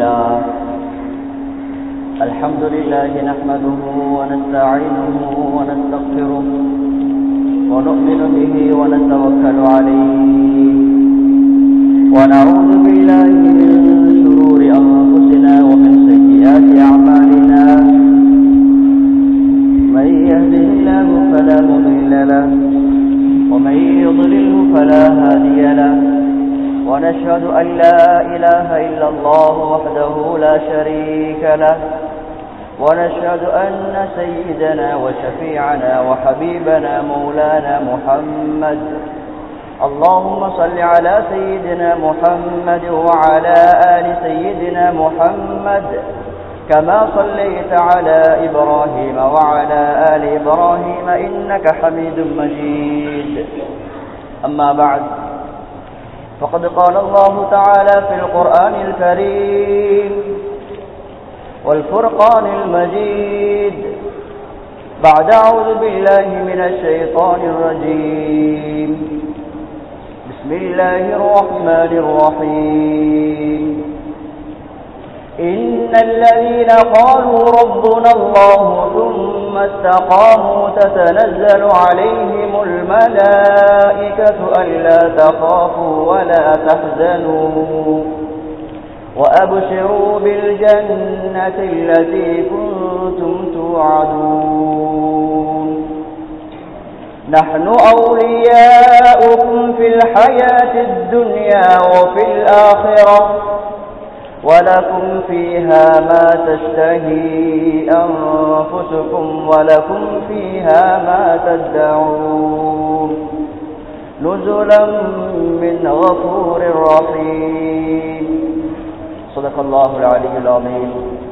لله الحمد لله نحمده ونستعينه ونستغفره ونؤمن به ونتوكل عليه ونعوذ بالله من شرور أنفسنا ومن سيئات أعمالنا من يهده الله فلا مضل له ومن يضلله فلا هادي له ونشهد أن لا إله إلا الله وحده لا شريك له ونشهد أن سيدنا وشفيعنا وحبيبنا مولانا محمد اللهم صل على سيدنا محمد وعلى آل سيدنا محمد كما صليت على إبراهيم وعلى آل إبراهيم إنك حميد مجيد أما بعد فقد قال الله تعالى في القرآن الكريم والفرقان المجيد بعد أعوذ بالله من الشيطان الرجيم بسم الله الرحمن الرحيم إن الذين قالوا ربنا الله ثم استقاموا تتنزل عليهم الملائكة ألا تخافوا ولا تحزنوا وأبشروا بالجنة التي كنتم توعدون نحن أولياؤكم في الحياة الدنيا وفي الآخرة ولكم فيها ما تشتهي أنفسكم ولكم فيها ما تدعون نزلا من غفور رحيم صدق الله العلي العظيم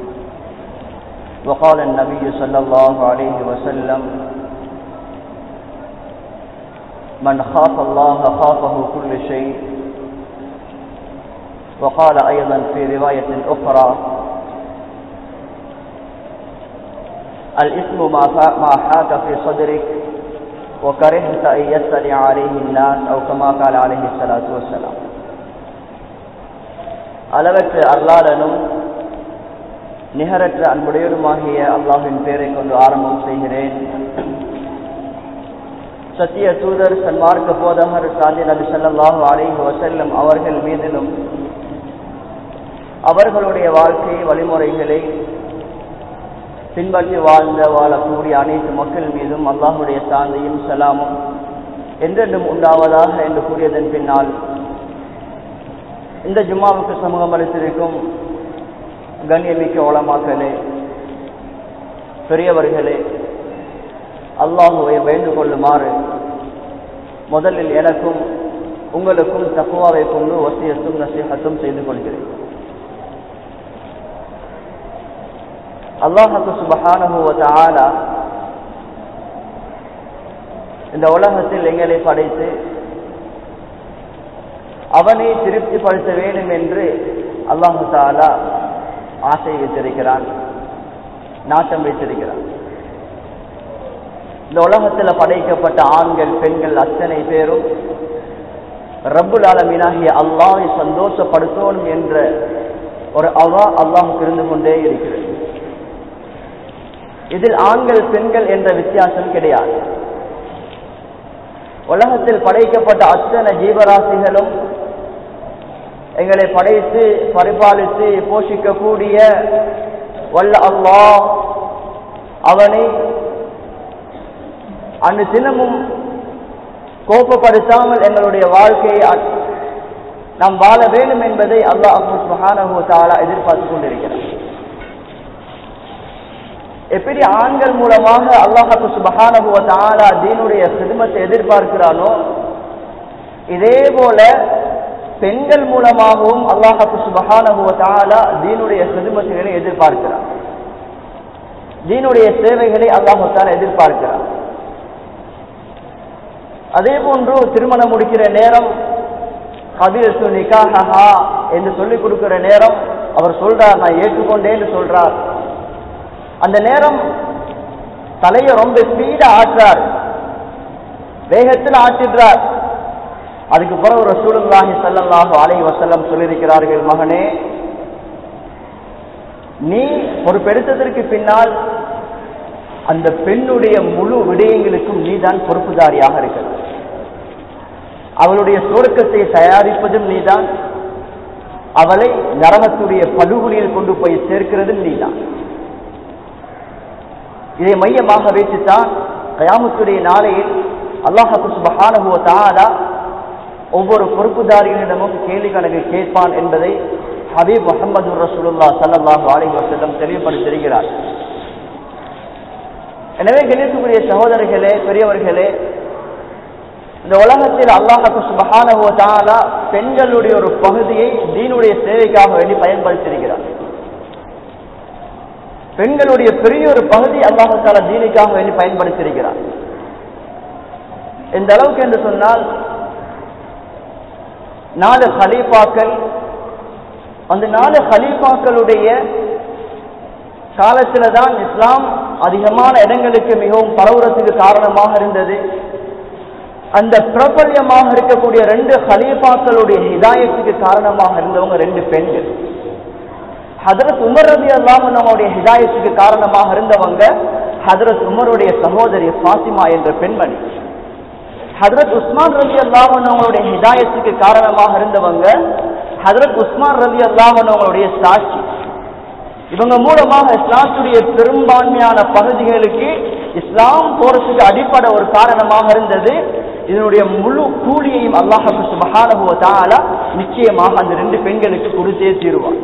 وقال النبي صلى الله عليه وسلم من خاف الله خافه كل شيء وقال أيضا في رواية أخرى الإثم ما حاك في صدرك وكرهت أن يطلع عليه الناس أو كما قال عليه الصلاة والسلام அளவற்ற அருளாளனும் நிகரற்ற அன்புடையனுமாகிய அல்லாஹின் பேரை கொண்டு ஆரம்பம் செய்கிறேன் சத்திய தூதர் சன்மார்க்க போதகர் சாதி நபி சல்லாஹூ அலிஹி வசல்லம் அவர்கள் மீதிலும் அவர்களுடைய வாழ்க்கை வழிமுறைகளை பின்பற்றி வாழ்ந்த வாழக்கூடிய அனைத்து மக்கள் மீதும் அல்லாஹுடைய சாந்தியும் சலாமும் என்றென்றும் உண்டாவதாக என்று கூறியதன் பின்னால் இந்த ஜும்மாவுக்கு சமூகம் அளித்திருக்கும் கண்ணியமிக்க உளமாக்களே பெரியவர்களே அல்லாஹுவை வேண்டு கொள்ளுமாறு முதலில் எனக்கும் உங்களுக்கும் தக்குவாவை கொண்டு வசியத்தும் நசீகத்தும் செய்து கொள்கிறேன் அல்லாஹு சுபஹானுவ இந்த உலகத்தில் எங்களை படைத்து அவனை திருப்திப்படுத்த வேண்டும் என்று அல்லாஹு தாலா ஆசை வைத்திருக்கிறான் நாட்டம் வைத்திருக்கிறான் இந்த உலகத்தில் படைக்கப்பட்ட ஆண்கள் பெண்கள் அத்தனை பேரும் ரப்புல் ஆலமீனாகிய அல்லாஹை சந்தோஷப்படுத்தணும் என்ற ஒரு அவா அல்லாஹுக்கு இருந்து கொண்டே இருக்கிறது இதில் ஆண்கள் பெண்கள் என்ற வித்தியாசம் கிடையாது உலகத்தில் படைக்கப்பட்ட அத்தனை ஜீவராசிகளும் எங்களை படைத்து பரிபாலித்து போஷிக்கக்கூடிய வல்ல அல்லாஹ் அவனை அந்த தினமும் கோப்பப்படுத்தாமல் எங்களுடைய வாழ்க்கையை நாம் வாழ வேண்டும் என்பதை அல்லாஹ் அபு சுஹானஹு தாலா எதிர்பார்த்து கொண்டிருக்கிறார் எப்படி ஆண்கள் மூலமாக அல்லாஹு சுபஹானஹுவ தாலா தீனுடைய சிதுமத்தை எதிர்பார்க்கிறானோ இதே போல பெண்கள் மூலமாகவும் அல்லாஹு சுபஹானஹுவ தாலா தீனுடைய சிதுமத்துகளை எதிர்பார்க்கிறார் தீனுடைய சேவைகளை அல்லாஹு தாலா எதிர்பார்க்கிறார் அதே போன்று திருமணம் முடிக்கிற நேரம் கபில் நிகாஹா என்று சொல்லிக் கொடுக்கிற நேரம் அவர் சொல்றார் நான் ஏற்றுக்கொண்டேன்னு சொல்றார் அந்த நேரம் தலையை ரொம்ப ஸ்பீடா ஆற்றார் வேகத்தில் ஆற்றிடுறார் அதுக்கு பிறகு ரசூலுல்லாஹி ஸல்லல்லாஹு அலைஹி வஸல்லம் சொல்லியிருக்கிறார்கள் மகனே நீ பொறுப்பெடுத்ததற்கு பின்னால் அந்த பெண்ணுடைய முழு விடயங்களுக்கும் நீதான் பொறுப்புதாரியாக இருக்க அவளுடைய சுவர்க்கத்தை தயாரிப்பதும் நீதான் அவளை நரகத்துடைய படுகொலியில் கொண்டு போய் சேர்க்கிறதும் நீதான் இதை மையமாக வைத்துத்தான் கயாமத்துடைய நாளையில் அல்லாஹு சுபஹானஹுவ தாலா ஒவ்வொரு பொறுப்புதாரிகளிடமும் கேள்வி கணக்கு கேட்பான் என்பதை ஹபீப் முகமது ரசூலுல்லா சல்லாஹு அலைஹி வஸல்லம் தெளிவுபடுத்தியிருக்கிறார் எனவே கணிக்கக்கூடிய சகோதரர்களே பெரியவர்களே இந்த உலகத்தில் அல்லாஹு சுபஹானஹுவ தாலா பெண்களுடைய ஒரு பகுதியை தீனுடைய சேவைக்காக வேண்டி பயன்படுத்தியிருக்கிறார் பெண்களுடைய பெரிய ஒரு பகுதி அல்லாஹு தாலா தீனுக்காக வேண்டி பயன்படுத்தியிருக்கிறார் எந்த அளவுக்கு என்று சொன்னால் நாலு ஹலீஃபாக்கள் அந்த நாலு ஹலீஃபாக்களுடைய காலத்துல தான் இஸ்லாம் அதிகமான இடங்களுக்கு மிகவும் பரவுறதுக்கு காரணமாக இருந்தது அந்த பிரபல்யமாக இருக்கக்கூடிய ரெண்டு ஹலீஃபாக்களுடைய ஹிதாயத்துக்கு காரணமாக இருந்தவங்க ரெண்டு பெண்கள் ஹதரத் உமர் ரதி அல்லாமனுடைய ஹிதாயத்துக்கு காரணமாக இருந்தவங்க ஹதரத் உமருடைய சகோதரி ஃபாத்திமா என்ற பெண்மணி ஹதரத் உஸ்மான் ரவி அல்லாஹன் அவங்களுடைய ஹிதாயத்துக்கு காரணமாக இருந்தவங்க ஹதரத் உஸ்மான் ரவி அல்லாஹன் அவங்களுடைய சாட்சி இவங்க மூலமாக இஸ்லாத்துடைய பெரும்பான்மையான பகுதிகளுக்கு இஸ்லாம் போறதுக்கு அடிப்படை ஒரு காரணமாக இருந்தது இதனுடைய முழு கூலியையும் அல்லாஹு சுபஹானஹுவ தஆலா நிச்சயமாக அந்த ரெண்டு பெண்களுக்கு கொடுத்தே தீருவார்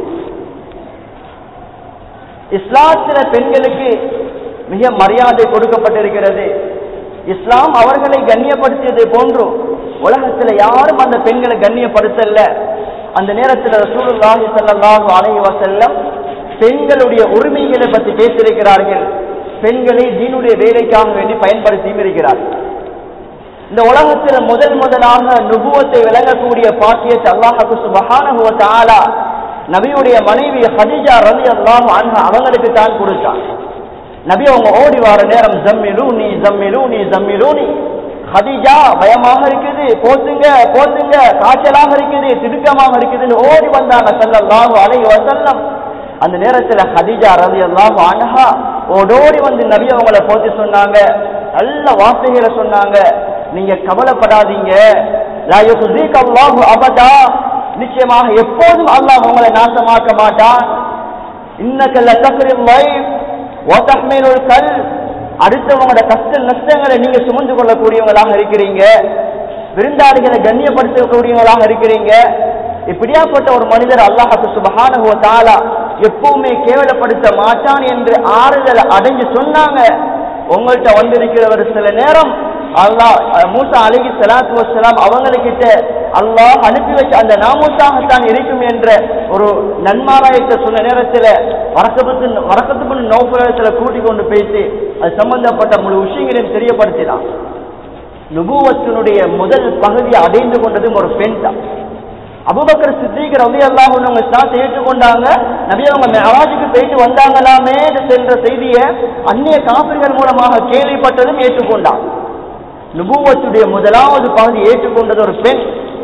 இஸ்லாத்தில பெண்களுக்கு மிக மரியாதை கொடுக்கப்பட்டிருக்கிறது இஸ்லாம் அவர்களை கண்ணியப்படுத்தியதை போன்று உலகத்துல யாரும் அந்த பெண்களை கண்ணியப்படுத்தல அந்த நேரத்தில் ரசூலுல்லாஹி ஸல்லல்லாஹு அலைஹி வஸல்லம் பெண்களுடைய உரிமைகளை பற்றி பேசியிருக்கிறார்கள் பெண்களை தீனுடைய வேலைக்காக வேண்டி பயன்படுத்தியும் இருக்கிறார்கள் இந்த உலகத்தில் முதல் முதலாக நுபுவத்தை விளங்கக்கூடிய பாக்கியத்தை அல்லாஹு சுபஹானஹு வ தஆலா நபியுடைய மனைவி ஹதீஜா ரலியல்லாஹு அன்ஹா அவங்களுக்கு தான் கொடுத்தான் நபி அவங்க ஓடி வார நேரம் ஜம்மிலூனி ஜம்மிலூனி ஜம்மிலூனி ஹதீஜா பயமாக இருக்குது போத்துங்க போத்துங்க காய்ச்சலாக இருக்குது திடுக்கமாக இருக்குதுன்னு ஓடி வந்தாங்க ஸல்லல்லாஹு அலைஹி வஸல்லம் அந்த நேரத்துல ஹதீஜா ரலியல்லாஹு அன்ஹா ஓடோடி வந்து நபி அவங்கள போத்தி சொன்னாங்க நல்ல வார்த்தைகளை சொன்னாங்க நீங்க கவலைப்படாதீங்க லா யுஹ்ஸீக அல்லாஹு அபதா நிச்சயமாக எப்போதும் அல்லாஹ் உங்களை நாசமாக்க மாட்டான் இன்னக லதக்ரில் லைஃப் வதஹ்மிலுல் கல் அடுத்தவங்களோட கஷ்ட நஷ்டங்களை நீங்க சுமந்து கொள்ளக்கூடியவங்களாக இருக்கிறீங்க விருந்தாளிகளை கண்ணியப்படுத்தக்கூடியவங்களாக இருக்கிறீங்க இப்படியாப்பட்ட ஒரு மனிதர் அல்லாஹு சுபஹானஹு தாலா எப்பவுமே கேவலப்படுத்த மாட்டான் என்று ஆறுதல் அடைஞ்சு சொன்னாங்க உங்கள்கிட்ட வந்திருக்கிறவர் சில நேரம் அல்லாஹ் மூசா அலிகி சலாத்து வசலாம் அவங்களுக்கிட்ட அல்லாஹ் அனுப்பி வச்ச அந்த நாமூசாகத்தான் இருக்கும் என்ற ஒரு நன்மாராயத்தை சொன்ன நேரத்தில் வரக்கத்து வரக்கத்து பண்ண நோபுரத்தில் கூட்டிக் கொண்டு பேசி அது சம்பந்தப்பட்ட முழு விஷயங்களையும் தெரியப்படுத்தினான் நுபுவத்தினுடைய முதல் பகுதியை அடைந்து கொண்டதும் ஒரு பெண் தான் அபுபக்கர் சித்திகர் ரவி அல்லாஹ் அவங்க ஸ்டார்ட் ஏற்றுக்கொண்டாங்க நபி அவங்க மெஹராஜுக்கு போயிட்டு வந்தாங்களாமே சென்ற செய்தியை அந்நிய காப்பிர்கள் மூலமாக கேள்விப்பட்டதும் ஏற்றுக்கொண்டான் நுபுவத்துடைய முதலாவது பகுதி ஏற்றுக்கொண்டது ஒரு பெண்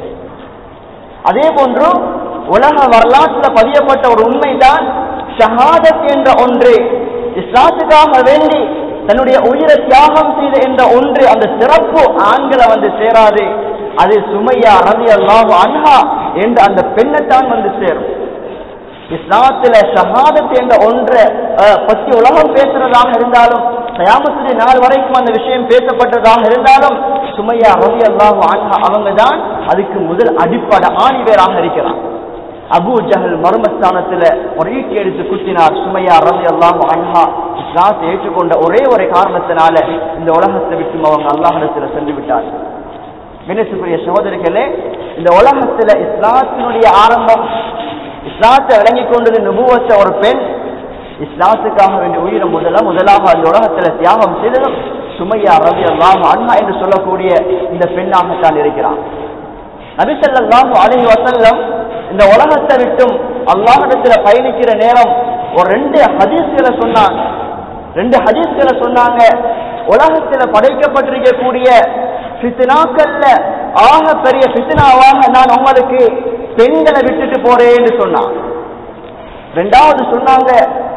அதே போன்று உலக வரலாற்றில் பதியப்பட்ட ஒரு உண்மைதான் ஷஹாதத் என்ற ஒன்று இஸ்லாத்துக்காக வேண்டி தன்னுடைய உயிரை தியாகம் செய்த என்ற ஒன்று அந்த சிறப்பு ஆண்களை வந்து சேராது அது சுமையா ரவி அல்லாஹ் அன்ஹா என்று அந்த பெண்ணைத்தான் வந்து சேரும் இஸ்லாத்துல ஷஹாதத் என்ற ஒன்றை அஹ், பத்தி உலகம் பேசுறதாக இருந்தாலும் கயாமத்துடைய நாள் வரைக்கும் அந்த விஷயம் பேசப்பட்டதாக இருந்தாலும் சுமையா ரவி அல்லாஹ் அன்ஹா அவங்க தான் அதுக்கு முதல் அடிப்படை ஆணிவேராக இருக்கிறார் அபூ ஜஹல் மர்மஸ்தானத்துல ஒரு ஈட்டி எடுத்து குத்தினார் சுமையா ரவி அல்லாஹ் அன்ஹா இஸ்லாத்தை ஏற்றுக்கொண்ட ஒரே ஒரு காரணத்தினால இந்த உலகத்தை விட்டு அவங்க அல்லாஹிடத்துல சென்று விட்டார் வினசுக்குரிய சகோதரிகளே இந்த உலகத்துல இஸ்லாத்தினுடைய ஆரம்பம் இஸ்லாத்தை விளங்கிக் கொண்டது நுபுவச்ச ஒரு பெண் இஸ்லாத்துக்காக வேண்டிய உயிரை முதல முதலாக அந்த உலகத்துல தியாகம் செய்ததும் சுமையா ரவி அல்லாஹ் அண்ணா என்று சொல்லக்கூடிய இந்த பெண்ணாகத்தான் இருக்கிறான் நபிசல்லாஹு அலைஹி வஸல்லம் இந்த உலகத்தை விட்டும் அல்லாஹிடத்துல பயணிக்கிற நேரம் ஒரு ரெண்டு ஹதீஸ்களை சொன்னாங்க ரெண்டு ஹதீஸ்களை சொன்னாங்க உலகத்துல படைக்கப்பட்டிருக்கக்கூடிய ஃபித்னாக்கள்ல ஆக பெரிய ஃபித்னாவாக நான் உங்களுக்கு பெண்களை விட்டுட்டு போறேன்னு சொன்னான் ரெண்டாவது சொன்னாங்க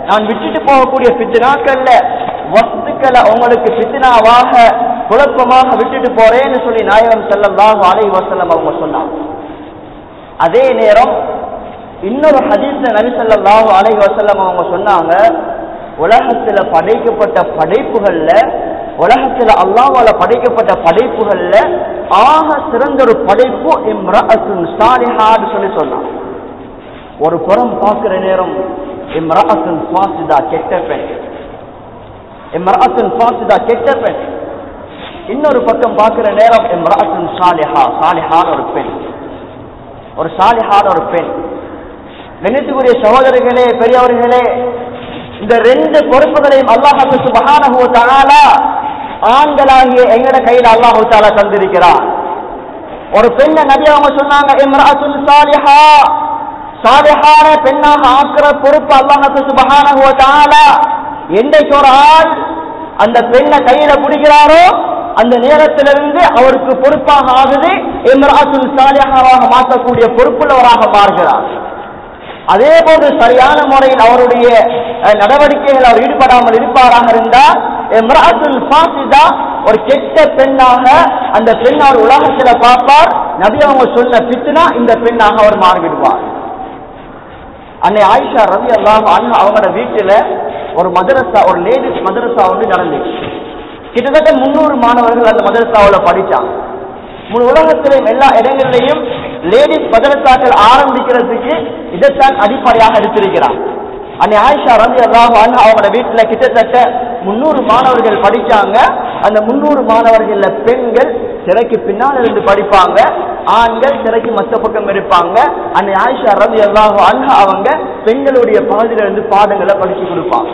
நான் விட்டுட்டு போகக்கூடிய பித்னாக்கள்ல வஸ்துக்களை உங்களுக்கு பித்னாவாக குழப்பமாக விட்டுட்டு போறேன்னு சொல்லி நாயகம் ஸல்லல்லாஹு அலைஹி வஸல்லம் அவங்க சொன்னாங்க அதே நேரம் இன்னொரு ஹதீஸ்ல நபி ஸல்லல்லாஹு அலைஹி வஸல்லம் அவங்க சொன்னாங்க உலகத்துல படைக்கப்பட்ட படைப்புகள்ல உலகத்துல அல்லாஹ்வால படைக்கப்பட்ட படைப்புகள்ல ஆக சிறந்த ஒரு படைப்பு இம்ரஅத்துன் சாலிஹான்னு சொல்லி சொன்னாங்க ஒரு புறம் பார்க்கிற நேரம் இம்ரஅத்துன் ஃபாசிதா கெட்ட பெண் இம்ரஅத்துன் ஃபாசிதா கெட்ட பெண் இன்னொரு பக்கம் பார்க்கிற நேரம் இம்ரஅத்துன் சாலிஹா சாலிஹான ஒரு பெண் ஒரு சாலிஹான ஒரு பெண் கணித்துக்குரிய சகோதரர்களே பெரியவர்களே இந்த ரெண்டு பொறுப்புகளையும் அல்லாஹு சுபஹானஹு வ தஆலா ஆண்களாகிய எங்கட கையில் அல்லாஹு தஆலா தந்திருக்கிறார் ஒரு பெண்ணை நபி அவங்க சொன்னாங்க இம்ரஅத்துன் சாலிஹா சாலிஹான பெண்ணாக ஆக்கிற பொறுப்பு அல்லாஹு சுபஹானஹு வ தஆலா என்றைக்கு ஒரு ஆள் அந்த பெண்ணை கையில பிடிக்கிறாரோ அந்த நேரத்திலிருந்து அவருக்கு பொறுப்பாக ஆகுது இம்ராத்துல் சாலிஹாவாக மாற்றக்கூடிய பொறுப்புள்ளவராக மாறுகிறார் அதே போன்று சரியான முறையில் அவருடைய அஹ், நடவடிக்கைகள் அவர் ஈடுபடாமல் இருப்பாராக இருந்தால் இம்ராத்துல் ஃபாசிதா ஒரு கெட்ட பெண்ணாக அந்த பெண் அவர் உலகத்துல பார்ப்பார் நபி அவங்க சொன்ன பித்னா இந்த பெண்ணாக அவர் மாறிவிடுவார் அன்னை ஆயிஷா ரவி அல்லாஹ் அவங்களோட வீட்டுல ஒரு மதரசா ஒரு லேடிஸ் மதரசா வந்து நடந்துச்சு கிட்டத்தட்ட முன்னூறு மாணவர்கள் அந்த மதரசாவுல படிச்சாங்க முழு உலகத்திலும் எல்லா இடங்களிலையும் லேடிஸ் மதரசாக்கள் ஆரம்பிக்கிறதுக்கு இதைத்தான் அடிப்படையாக எடுத்திருக்கிறார் அன்னை ஆயிஷா ரவி அல்லாஹ் அவங்களோட வீட்டுல கிட்டத்தட்ட முன்னூறு மாணவர்கள் படிச்சாங்க அந்த முன்னூறு மாணவர்கள்ல பெண்கள் சிறைக்கு பின்னால் இருந்து படிப்பாங்க ஆண்கள் சிறைக்கு மத்த பக்கம் இருப்பாங்க அன்னை ஆயிஷா ரவி அல்லாஹ் அவங்க பெண்களுடைய பகுதியில இருந்து பாடங்களை படிச்சு கொடுப்பாங்க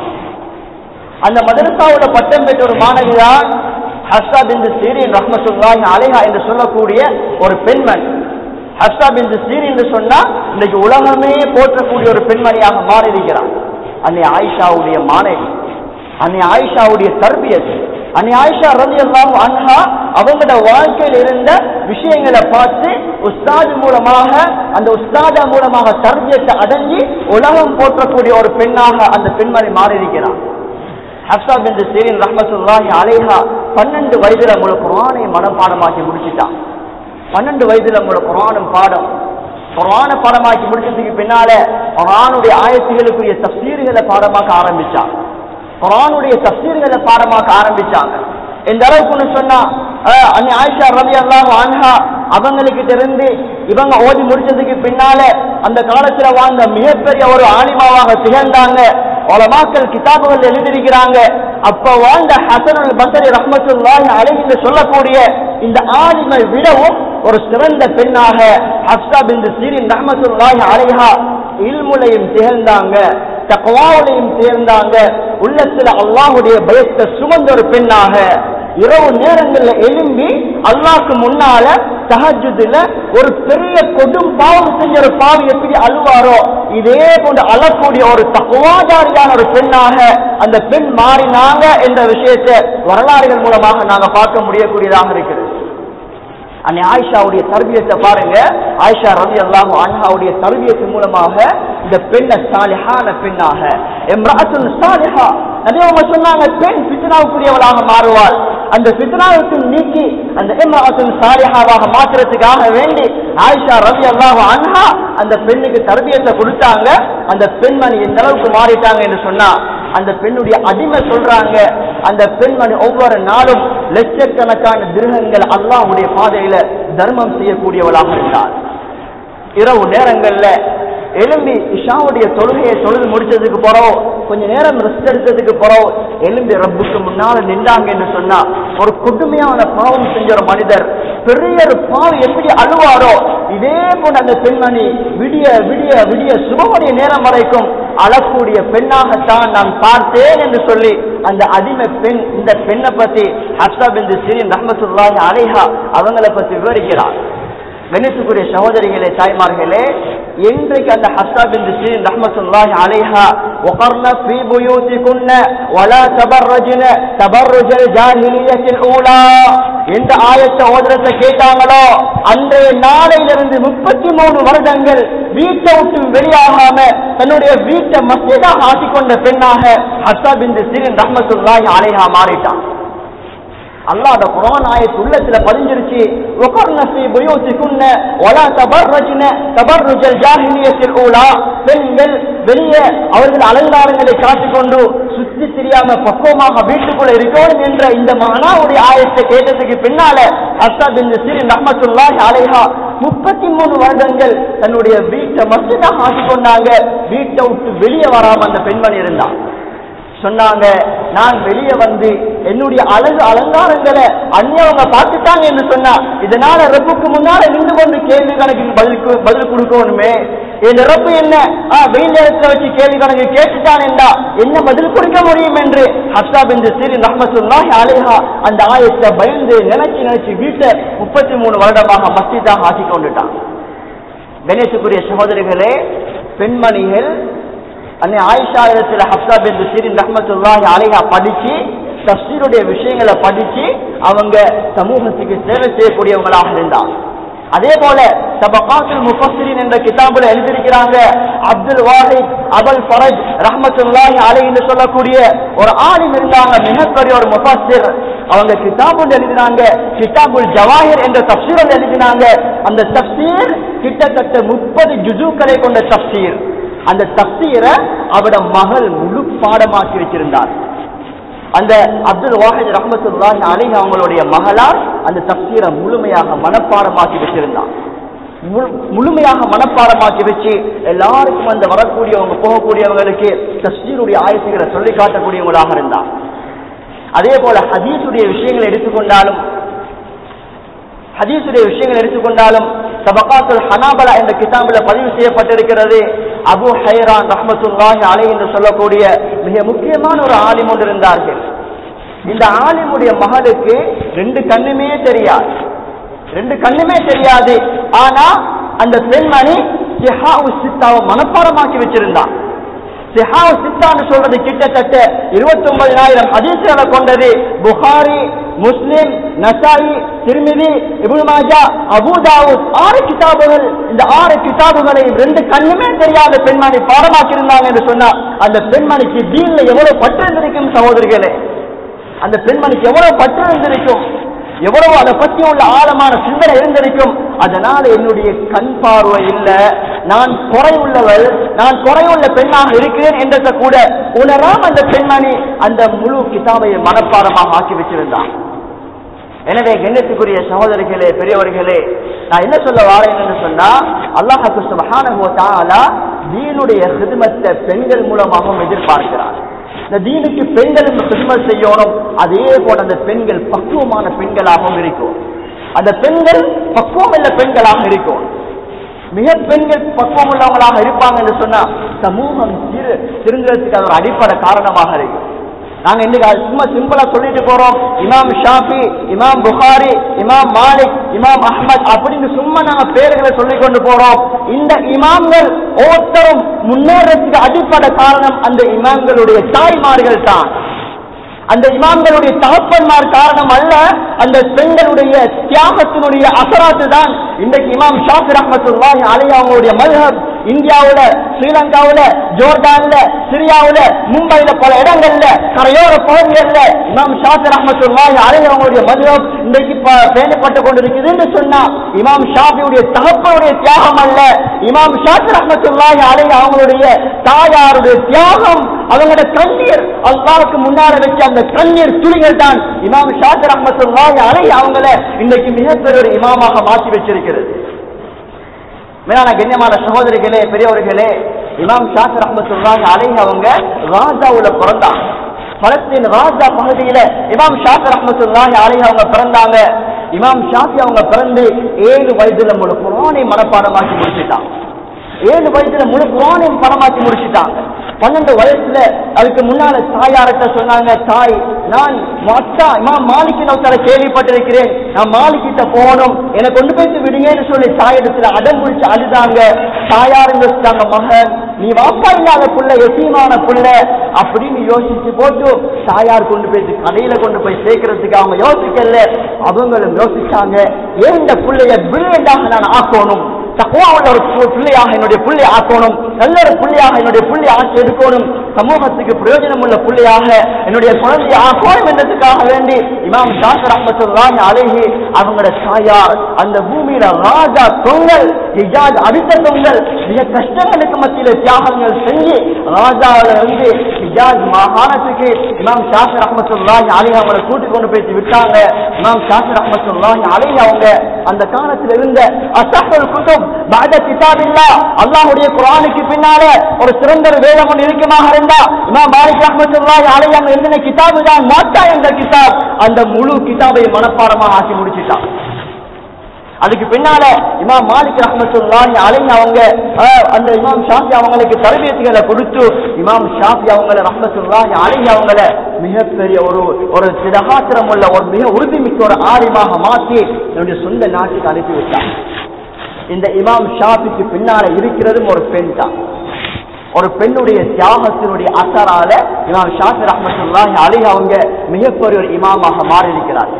அந்த மதரசாவோட பட்டம் பெற்ற ஒரு மாணவி தான் ஹஸ்ஸா பிந்து சீரின் ரஹ்மத்துல்லாஹி அலைஹா என்று சொல்லக்கூடிய ஒரு பெண்மணி ஹஸ்ஸா பிந்து சீரி என்று சொன்னா இன்னைக்கு உலகமே போற்றக்கூடிய ஒரு பெண்மணியாக மாறி இருக்கிறார் அன்னை ஆயிஷாவுடைய மாணவி அன்னை ஆயிஷாவுடைய தர்பியத் அன்னை ஆயிஷா ரதி அல்லாஹு அன்ஹா அவங்களோட வாழ்க்கையில் இருந்த விஷயங்களை பார்த்து உஸ்தாது மூலமாக அந்த உஸ்தாதா மூலமாக தர்பியத்தை அடங்கி உலகம் போற்றக்கூடிய ஒரு பெண்ணாக அந்த பெண்மணி மாறி இருக்கிறார் ஹப்சா பின் சீரின் ரஹமத்துல்லாஹி அலைஹா பன்னெண்டு வயதுல முழு குரானை மனப்பாடமாக்கி முடிச்சிட்டான் பன்னெண்டு வயதுல முழு குரானும் பாடம் குரான பாடமாக்கி முடிச்சதுக்கு பின்னால குரானுடைய ஆயத்துகளுக்குரிய தப்சீர்களை பாடமாக்க ஆரம்பிச்சான் குரானுடைய தப்சீர்களை பாடமாக்க ஆரம்பிச்சாங்க இந்த அளவுக்குன்னு சொன்னா அஹ், அன்னை ஆயிஷா ரவி அல்லாஹ் அன்ஹா அவங்களுக்கு இருந்து இவங்க ஓதி முடிச்சதுக்கு பின்னால அந்த காலத்துல வாழ்ந்த மிகப்பெரிய ஒரு ஆலிமாவாக திகழ்ந்தாங்க உலமாக்கள் கிதாபுகள் எழுதியிருக்கிறாங்க அப்ப வாழ்ந்த ஹசனுல் பசரி ரஹ்மத்துல்லாஹி அலைஹி என்று சொல்லக்கூடிய இந்த ஆலிமை விடவும் ஒரு சிறந்த பெண்ணாக ஹப்சா பின் சீரின் ரஹ்மத்துல்லாஹி அலைஹா இல்முலையும் திகழ்ந்தாங்க தக்வாவுலையும் சேர்ந்தாங்க உள்ளத்துல அல்லாஹ்வுடைய பயத்தை சுமந்த ஒரு பெண்ணாக இரவு நேரங்கள்ல எழும்பி அல்லாஹ்க்கு முன்னால தஹஜுதுல ஒரு பெரிய கொடும் பாவம் செஞ்ச ஒரு பாவி எப்படி அழுவாரோ இதே போன்று அழக்கூடிய ஒரு தக்குவாதாரியான ஒரு பெண்ணாக அந்த பெண் மாறினாங்க என்ற விஷயத்தை வரலாறுகள் மூலமாக நாங்க பார்க்க முடியக்கூடியதாக இருக்கிறது அன்னை ஆயிஷாவுடைய தர்பியத்தை பாருங்க ஆயிஷா ரவி அல்லாஹு அன்ஹாவுடைய தர்பியத்து மூலமாக இந்த பெண்ணை சாலிஹான பெண்ணாக எம்ராத்துன் சாலிஹா நபி அவங்க சொன்னாங்க பெண் ஃபித்னாவுக்குரியவளாக மாறுவாள் அந்த ஃபித்னாவுக்கு நீக்கி அந்த எம்ராத்துன் சாலிஹாவாக மாற்றுறதுக்காக வேண்டி ஆயிஷா ரவி அல்லாஹு அன்ஹா அந்த பெண்ணுக்கு தர்பியத்தை கொடுத்தாங்க அந்த பெண்மணி எந்த அளவுக்கு மாறிட்டாங்க என்று சொன்னா அந்த பெண்ணுடைய அடிமை சொல்றாங்க அந்த பெண்மணி ஒவ்வொரு நாளும் லட்சக்கணக்கான திருகங்கள் அல்லாஹ்வுடைய பாதையில தர்மம் செய்யக்கூடியவளாக இருந்தார் இரவு நேரங்கள்ல எலும்பி இஷாவுடைய தொழுகையை தொழுது முடிச்சதுக்கு போறோம் கொஞ்ச நேரம் ரெஸ்ட் எடுத்ததுக்கு போறோம் எலும்பி ரப்புக்கு முன்னால நின்றாங்க என்று சொன்னா ஒரு கொடுமையான பாவம் செஞ்ச ஒரு மனிதர் பெரிய ஒரு பாவம் எப்படி அழுவாரோ இதே போல அந்த பெண்மணி விடிய விடிய விடிய சுபமுடைய நேரம் வரைக்கும் அழக்கூடிய பெண்ணாகத்தான் நான் பார்த்தேன் என்று சொல்லி அந்த அடிமை பெண் இந்த பெண்ணை பத்தி ஹப்சா பிந்து சிறின் ரஹமத்துல்லாஹி அலைஹா அவங்கள பத்தி விவரிக்கிறார் கணித்துக்குரிய சகோதரிகளே தாய்மார்களே இன்றைக்கு அந்த ஹஸ்ஸா பின் சீன் ரஹ்மத்துல்லாஹி அலைஹா وقرن في بيوتكن ولا تبرجن تبرج الجاهلية الأولى எந்த ஆயத்தை ஓதுறத கேட்டாங்களோ அன்றைய நாளையிலிருந்து முப்பத்தி மூணு வருடங்கள் வீட்டை விட்டு வெளியாகாம தன்னுடைய வீட்டை மஸ்ஜிதாக ஆக்கிக்கொண்ட பெண்ணாக ஹஸ்ஸா பின் சிறின் ரஹ்மத்துல்லாஹி அலைஹா மாறிட்டான் அல்லாஹ் அந்த குரான் ஆயத்து உள்ளத்துல பதிஞ்சிருச்சு وقرن في بيوتكن ولا تبرجن تبرج الجاهلية الأولى பெண்கள் வெளியே அவர்கள் அலங்காரங்களை காட்டிக்கொண்டு சுத்தி தெரியாம பக்குவமாக வீட்டுக்குள்ள இருக்கணும் என்ற இந்த மகனாவுடைய ஆயத்தை கேட்டதுக்கு பின்னால அஸ்தா பின் சிறின் ரஹ்மத்துல்லாஹி அலைஹா முப்பத்தி மூணு வருடங்கள் தன்னுடைய வீட்டை மஸ்ஜிதாக ஆக்கிக் கொண்டாங்க வீட்டை விட்டு வெளியே வராம அந்த பெண்மணி இருந்தான் சொன்னாங்க நான் வெளியே வந்து என்னுடைய அழகு அலங்காரங்களை அந்நியவங்க பார்த்துட்டாங்க என்று சொன்னா இதனால ரப்புக்கு முன்னால நின்று கொண்டு கேள்வி கணக்கு பதில் கு- பதில் கொடுக்கணுமே இந்த ரப்பு என்ன ஆ, வெயில் நேரத்துல வச்சு கேள்வி கணக்கு கேட்டுட்டான் என்றா என்ன பதில் கொடுக்க முடியும் என்று ஹஸ்தாப் என்று சிறி ரஹமத்துல்லாஹி அலைஹா அந்த ஆயத்தை பயந்து நினைச்சு நினைச்சு வீட்டை முப்பத்தி மூணு வருடமாக மஸ்ஜிதாக ஆக்கி கொண்டுட்டான் கணேசுக்குரிய சகோதரிகளே பெண்மணிகள் அன்னை ஆயிஷா இடத்துல ஹப்சா பின் சிறின் ரஹமத்துல்லாஹி அலைஹா படிச்சு தஃசீருடைய விஷயங்களை படிச்சு அவங்க சமூகத்துக்கு சேவை செய்யக்கூடியவங்களாக இருந்தாங்க அதே போல தபகாத்துல் முஃபஸ்ஸிரின் என்ற கிதாபுல எழுதியிருக்கிறாங்க அப்துல் வாஹித் அபல் ஃபரஜ் ரஹ்மத்துல்லாஹி அலைஹி என்று சொல்லக்கூடிய ஒரு ஆலிம் இருந்தாங்க மிகப்பெரிய ஒரு முஃபஸ்ஸிர் அவங்க கிதாபுல் எழுதினாங்க கிதாபுல் ஜவாஹிர் என்ற தஃசீரில் எழுதினாங்க அந்த தஃசீர் கிட்டத்தட்ட முப்பது ஜுஜூக்களை கொண்ட தஃசீர் அந்த தஃசீரை அவட மகள் முழு பாடமாக்கி வச்சிருந்தார் அந்த அப்துல் வாஹித் ரஹமத்துல்லாஹி அலைஹி அவங்களுடைய மகளார் அந்த தஃசீரை முழுமையாக மனப்பாடமாக்கி வச்சிருந்தார் முழு- முழுமையாக மனப்பாடமாக்கி வச்சு எல்லாருக்கும் அந்த வரக்கூடியவங்க போகக்கூடியவங்களுக்கு தஸ்தீருடைய ஆயத்துகளை சொல்லி காட்டக்கூடியவங்களாக இருந்தார் அதே போல ஹதீஸுடைய விஷயங்களை எடுத்துக்கொண்டாலும் ஹதீஸுடைய விஷயங்கள் எடுத்துக்கொண்டாலும் தபகாத்துல் ஹனாபலா என்ற கிதாபில் பதிவு செய்யப்பட்டிருக்கிறது அபு ஹைரான் ரஹ்மத்துல்லாஹி அலை என்று சொல்லக்கூடிய மிக முக்கியமான ஒரு ஆலிம் ஒன்று இருந்தார்கள் இந்த ஆலிமுடைய மகளுக்கு ரெண்டு கண்ணுமே தெரியாது ரெண்டு கண்ணுமே தெரியாது ஆனா அந்த பெண்மணி சிஹாவு சித்தாவை மனப்பாடமாக்கி வச்சிருந்தான் சிஹாவு சித்தான்னு சொல்றது கிட்டத்தட்ட இருபத்தி ஒன்பதாயிரம் ஹதீசுகளை கொண்டது புகாரி முஸ்லிம் நசாயி திருமிதி இப்னு மாஜா அபூதாவுத் ஆறு கிதாபுகள் இந்த ஆறு கிதாபுகளை ரெண்டு கண்ணுமே தெரியாத பெண்மணி பாடமாக்கி இருந்தாங்க என்று சொன்னா அந்த பெண்மணிக்கு தீன்ல எவ்வளவு பற்று இருந்திருக்கும் சகோதரிகளே அந்த பெண்மணிக்கு எவ்வளவு பற்று இருந்திருக்கும் எவ்வளவு அதை பற்றி உள்ள ஆழமான சிந்தனை இருந்திருக்கும் அதனால என்னுடைய கண் பார்வை இல்ல நான் குறையுள்ளவள் நான் குறையுள்ள பெண்ணாக இருக்கிறேன் என்றதை கூட உணராம அந்த பெண்மணி அந்த முழு கிதாபையை மனப்பாடமாக ஆக்கி வச்சிருந்தான் எனவே கண்ணியத்துக்குரிய சகோதரிகளே பெரியவர்களே நான் என்ன சொல்ல வாரேன் என்று சொன்னா அல்லாஹு சுபஹானஹு வ தஆலா தீனுடைய ஹிதமத்தை பெண்கள் மூலமாகவும் எதிர்பார்க்கிறார் இந்த தீனுக்கு பெண்கள் ஹிதமத் செய்யணும் அதே போல அந்த பெண்கள் பக்குவமான பெண்களாகவும் இருக்கும் அந்த பெண்கள் பக்குவம் உள்ள பெண்களாக இருக்கும் மிக பெண்கள் பக்குவம் உள்ளவங்களாக இருப்பாங்க என்று சொன்னா சமூகம் திரு திருந்துறதுக்கு அது ஒரு அடிப்படை காரணமாக இருக்கும் நாங்க இன்னைக்கு அது சும்மா சிம்பிளா சொல்லிட்டு போறோம் இமாம் ஷாஃபி இமாம் புகாரி இமாம் மாலிக் இமாம் அஹ்மத் அப்படின்னு சும்மா நாங்க பேர்களை சொல்லிக் கொண்டு போறோம் இந்த இமாம்கள் ஒவ்வொருத்தரும் முன்னேறதுக்கு அடிப்படை காரணம் அந்த இமாம்களுடைய தாய்மார்கள் தான் அந்த இமாம்களுடைய தகப்பன்மார் காரணம் அல்ல அந்த பெண்களுடைய தியாகத்தினுடைய அசராத்து தான் இன்றைக்கு இமாம் ஷாஃபி ரஹமத்துல்லாஹி அலைஹி அவங்களுடைய மல்ஹப் இந்தியாவுல ஸ்ரீலங்காவுல ஜோர்டான்ல சிரியாவுல மும்பைல பல இடங்கள்ல கரையோர பகுதிகள்ல இமாம் ஷாஃபி ரஹமத்துல்லாஹி அலைஹி அவங்களுடைய மல்ஹப் இன்றைக்கு ப- பேணப்பட்டு கொண்டிருக்குதுன்னு சொன்னா இமாம் ஷாஃபியுடைய தகப்பனுடைய தியாகம் அல்ல இமாம் ஷாஃபி ரஹமத்துல்லாஹி அலைஹி அவங்களுடைய தாயாருடைய தியாகம் அவங்களோட கண்ணீர் அல்லாவுக்கு முன்னால வச்ச அந்த கண்ணீர் துளிகள் தான் இமாம் ஷாஃபி ரஹமத்துல்லாஹி அலைஹி அவங்கள இன்னைக்கு மிகப்பெரிய ஒரு இமாமாக மாற்றி வச்சிருக்கிறது மேலான கண்ணியமான சகோதரிகளே பெரியவர்களே இமாம் ஷாஃபி ரஹமத்துல்லாஹி அலைஹி அவங்க ராஜாவுல பிறந்தாங்க பலஸ்தீன் ராஜா பகுதியில இமாம் ஷாஃபி ரஹமத்துல்லாஹி அலைஹி அவங்க பிறந்தாங்க இமாம் ஷாஃபி அவங்க பிறந்து ஏழு வயதுல முழு குரானை மனப்பாடமாக்கி முடிச்சிட்டாங்க ஏழு வயசுல முழு குரானையும் படமாக்கி முடிச்சிட்டாங்க பன்னெண்டு வயசுல அதுக்கு முன்னால தாயார்கிட்ட சொன்னாங்க தாய் நான் மொத்தா இமாம் மாலிக்கு நோத்தால கேள்விப்பட்டிருக்கிறேன் நான் மாலிக்கிட்ட போகணும் என்னை கொண்டு போயிட்டு விடுங்கன்னு சொல்லி தாயிடத்துல அடம் பிடிச்சு அழுதாங்க தாயார் வச்சுட்டாங்க மகன் நீ வாப்பா இல்லாத புள்ள எசீமான புள்ள அப்படின்னு யோசிச்சு போட்டு தாயார் கொண்டு போய் கடையில கொண்டு போய் சேர்க்கறதுக்கு அவங்க யோசிக்கல அவங்களும் யோசிச்சாங்க ஏன் இந்த பிள்ளைய பிரில்லியண்டாக நான் ஆக்கணும் தக்குவா உள்ள ஒரு பு- பிள்ளையாக என்னுடைய பிள்ளை ஆக்கணும் நல்ல ஒரு பிள்ளையாக என்னுடைய பிள்ளை ஆக்கி எடுக்கணும் சமூகத்துக்கு பிரயோஜனம் உள்ள பிள்ளையாக என்னுடைய குழந்தையை ஆக்கணும் என்றதுக்காக வேண்டி இமாம் ஜாஃபர் அஹமத்துல்லாஹி அலைஹி அவங்களோட தாயார் அந்த பூமியில ராஜா தொங்கல் ஹிஜாஸ் அடித்த தொங்கல் மிக கஷ்டங்களுக்கு மத்தியில தியாகங்கள் செஞ்சு ராஜாவில இருந்து ஹிஜாஸ் மாகாணத்துக்கு இமாம் ஷாஃபர் அஹமத்துல்லாஹி அலைஹி அவங்களை கூட்டிக் கொண்டு போய் விட்டாங்க இமாம் ஷாஃபர் அஹமத்துல்லாஹி அலைஹி அவங்க அந்த காலத்துல இருந்த அசஹுல் குதுப் பாத கிதாபில்லா அல்லாஹ்வுடைய குர்ஆனுக்கு பின்னால ஒரு சிறந்த ஒரு வேதம் ஒன்று இருக்குமாக இருந்தா இமாம் மாலிக் ரஹ்மத்துல்லாஹி அலைஹி அவங்க எழுதின கிதாபு தான் மாத்தா என்ற கிதாப் அந்த முழு கிதாபை மனப்பாடமாக ஆக்கி முடிச்சிட்டான் அதுக்கு பின்னால இமாம் மாலிக் ரஹ்மத்துல்லாஹி அலைஹி அவங்க அஹ், அந்த இமாம் ஷாஃபி அவங்களுக்கு தரபியத்துகளை கொடுத்து இமாம் ஷாஃபி அவங்கள ரஹ்மத்துல்லாஹி அலைஹி அவங்கள மிகப்பெரிய ஒரு ஒரு திடகாத்திரம் உள்ள ஒரு மிக உறுதிமிக்க ஒரு ஆரிமாக மாற்றி என்னுடைய சொந்த நாட்டுக்கு அனுப்பி விட்டாங்க இந்த இமாம் ஷாஃபிக்கு பின்னால இருக்கிறதும் ஒரு பெண் தான் ஒரு பெண்ணுடைய தியாகத்தினுடைய அசரால இமாம் ஷாஃபி ரஹ்மத்துல்லாஹி அலைஹி அவங்க மிகப்பெரிய ஒரு இமாமாக மாறி இருக்கிறார்கள்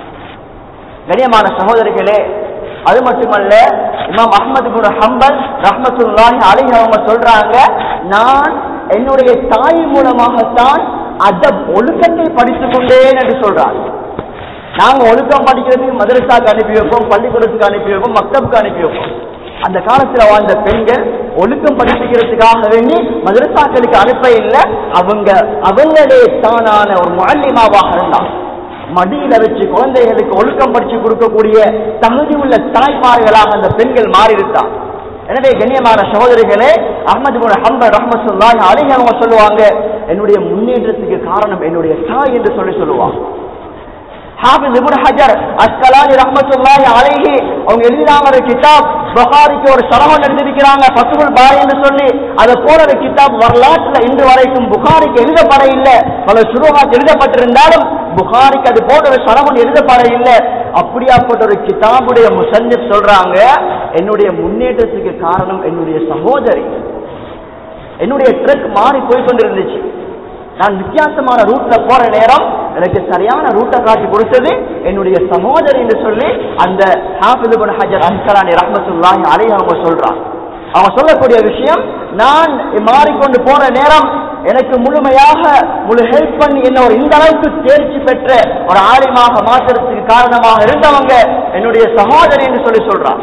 கண்ணியமான சகோதரிகளே அது மட்டுமல்ல இமாம் அஹ்மது குரு ஹம்பல் ரஹ்மத்துல்லாஹி அலைஹி அவங்க சொல்றாங்க நான் என்னுடைய தாய் மூலமாகத்தான் அதப் ஒழுக்கத்தை படித்துக் கொண்டேன் என்று சொல்றாங்க நாங்க ஒழுக்கம் படிக்கிறதுக்கு மதரசாக்கு அனுப்பி வைப்போம் பள்ளிக்கூடத்துக்கு அனுப்பி வைப்போம் மக்தபுக்கு அனுப்பி வைப்போம் அந்த காலத்துல வாழ்ந்த பெண்கள் ஒழுக்கம் படிப்புகிறதுக்காக வேண்டி மதரசாக்களுக்கு அனுப்ப இல்லை அவங்க அவங்களே தானான ஒரு மாலிமாவாக இருந்தாங்க மடியில வச்சு குழந்தைகளுக்கு ஒழுக்கம் படிச்சு கொடுக்கக்கூடிய தகுதி உள்ள தாய்மார்களாக அந்த பெண்கள் மாறி இருந்தாங்க எனவே கண்ணியமான சகோதரிகளே அஹமது குன் ஹம்பர் ரஹமத்துல்லாஹி அலைஹி அவங்க சொல்லுவாங்க என்னுடைய முன்னேற்றத்துக்கு காரணம் என்னுடைய தாய் என்று சொல்லி சொல்லுவாங்க ஹாஃபிஸ் இப்னு ஹஜர் அஸ்கலானி ரஹ்மத்துல்லாஹி அலைஹி அவங்க எழுதினாங்க ஒரு கிதாப் புகாரிக்கு ஒரு சரகம் எழுதியிருக்கிறாங்க ஃபத்ஹுல் பாரி என்று சொல்லி அதை போல ஒரு கிதாப் வரலாற்றுல இன்று வரைக்கும் புகாரிக்கு எழுதப்பட இல்லை பல சுருகாத் எழுதப்பட்டிருந்தாலும் புகாரிக்கு அது போன்ற ஒரு சரகம் எழுதப்பட இல்லை அப்படியாப்பட்ட ஒரு கிதாபுடைய முசன்னிப் சொல்றாங்க என்னுடைய முன்னேற்றத்துக்கு காரணம் என்னுடைய சகோதரி என்னுடைய ட்ரக் மாறி போய் கொண்டிருந்துச்சு நான் வித்தியாசமான ரூட்ல போற நேரம் எனக்கு சரியான ரூட்டை காட்டி கொடுத்தது என்னுடைய சகோதரி என்று சொல்லி அந்த ஹாஃபிது பின் ஹஜர் அஹ்கலானி ரஹ்மத்துல்லாஹி அலைஹி அவங்க சொல்றாங்க அவங்க சொல்லக்கூடிய விஷயம் நான் மாறிக்கொண்டு போற நேரம் எனக்கு முழுமையாக முழு ஹெல்ப் பண்ணி என்ன ஒரு இந்த அளவுக்கு தேர்ச்சி பெற்ற ஒரு ஆலிமாக மாற்றுறதுக்கு காரணமாக இருந்தவங்க என்னுடைய சகோதரி என்று சொல்லி சொல்றாங்க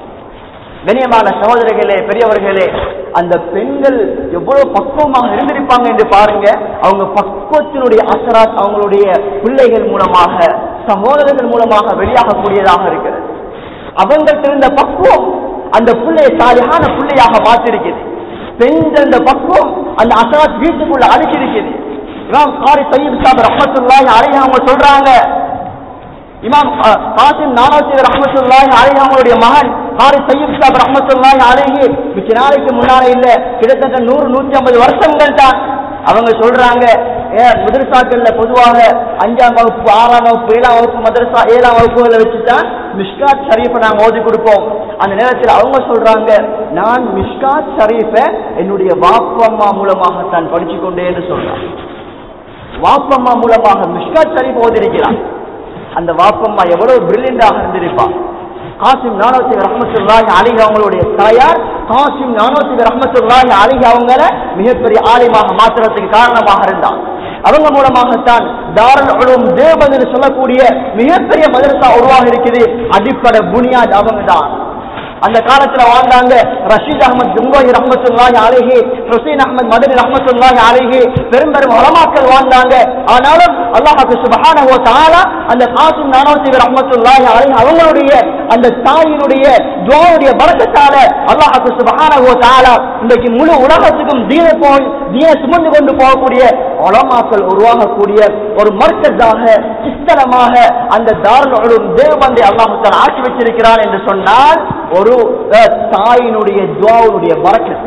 கண்ணியமான சகோதரிகளே பெரியவர்களே அந்த பெண்கள் எவ்வளவு பக்குவமாக இருந்திருப்பாங்க என்று பாருங்க அவங்க பக்குவத்தினுடைய அசராத் அவங்களுடைய பிள்ளைகள் மூலமாக சகோதரர்கள் மூலமாக வெளியாகக்கூடியதாக இருக்கிறது அவங்கள்ட்ட இருந்த பக்குவம் அந்த பிள்ளையை சாலியான பிள்ளையாக மாற்றிருக்குது பெண்கள் அந்த பக்குவம் அந்த அசராத் வீட்டுக்குள்ள அழைச்சிருக்குது இமாம் காரி சையீப் சாப் ரஹமத்துல்லாஹி அலைஹி அவங்க சொல்றாங்க இமாம் அஹ், காசிம் நானாசி ரஹமத்துல்லாஹி அலைஹி அவங்களுடைய மகன் காரி சையீப் சாப் ரஹமத்துல்லாஹி அலைஹி மிச்ச நாளைக்கு முன்னால இல்ல கிட்டத்தட்ட நூறு நூத்தி ஐம்பது வருஷங்கள் தான் அவங்க சொல்றாங்க ஏன் மதரசாக்கள்ல பொதுவாக அஞ்சாம் வகுப்பு ஆறாம் வகுப்பு ஏழாம் வகுப்பு மதரசா ஏழாம் வகுப்புகளை வச்சுதான் மிஷ்காத் ஷரீஃபை நாங்க ஓதி கொடுப்போம் அந்த நேரத்தில் அவங்க சொல்றாங்க நான் மிஷ்காத் ஷரீஃபை என்னுடைய வாப்பு அம்மா மூலமாகத்தான் படிச்சு கொண்டேன்னு சொல்றாங்க வாப்பம்மா மூலமாக மிஷ்காத் ஷரீஃப் ஓதிருக்கிறான் அந்த வாப்பம்மா எவ்வளவு பிரில்லியண்டாக இருந்திருப்பான் காசிம் நானோத்தி ரஹமத்துல்லாஹி அலிஹி அவங்களுடைய தாயார் காசிம் நானோத்தி ரஹமத்துல்லாஹி அலிஹி அவங்கள மிகப்பெரிய ஆலிமாக மாற்றுறதுக்கு காரணமாக இருந்தான் அவங்க மூலமாகத்தான் தாருல் உலூம் தேவன் என்று சொல்லக்கூடிய மிகப்பெரிய மதரசா உருவாக இருக்குது அடிப்படை புனியாத் அவங்க தான் அந்த காலத்துல வாழ்ந்தாங்க ரஷீத் அகமது ஜுங்கோஹி ரஹமத்துல்லாஹி அலைஹி ஹுசைன் அஹமது மதனி ரஹமத்துல்லாஹி அலைஹி பெரும் பெரும் உலமாக்கள் வாழ்ந்தாங்க ஆனாலும் அல்லாஹ் சுபஹானஹு வ தஆலா அந்த காசிம் நானோத்தி ரஹமத்துல்லாஹி அலைஹி அவங்களுடைய அந்த தாயினுடைய துஆவுடைய பரக்கத்தால அல்லாஹ் சுபஹானஹு வ தஆலா இன்றைக்கு முழு உலகத்துக்கும் தீன போய் தீன சுமந்து கொண்டு போகக்கூடிய உலமாக்கள் உருவாகக்கூடிய ஒரு மர்க்கஸாக சிஸ்தலமாக அந்த தாருல் உலூம் தேவபந்தை அல்லாஹ் தஆலா ஆக்கி வச்சிருக்கிறான் என்று சொன்னால் ஒரு அஹ், தாயினுடைய துவாவுடைய பறக்கத்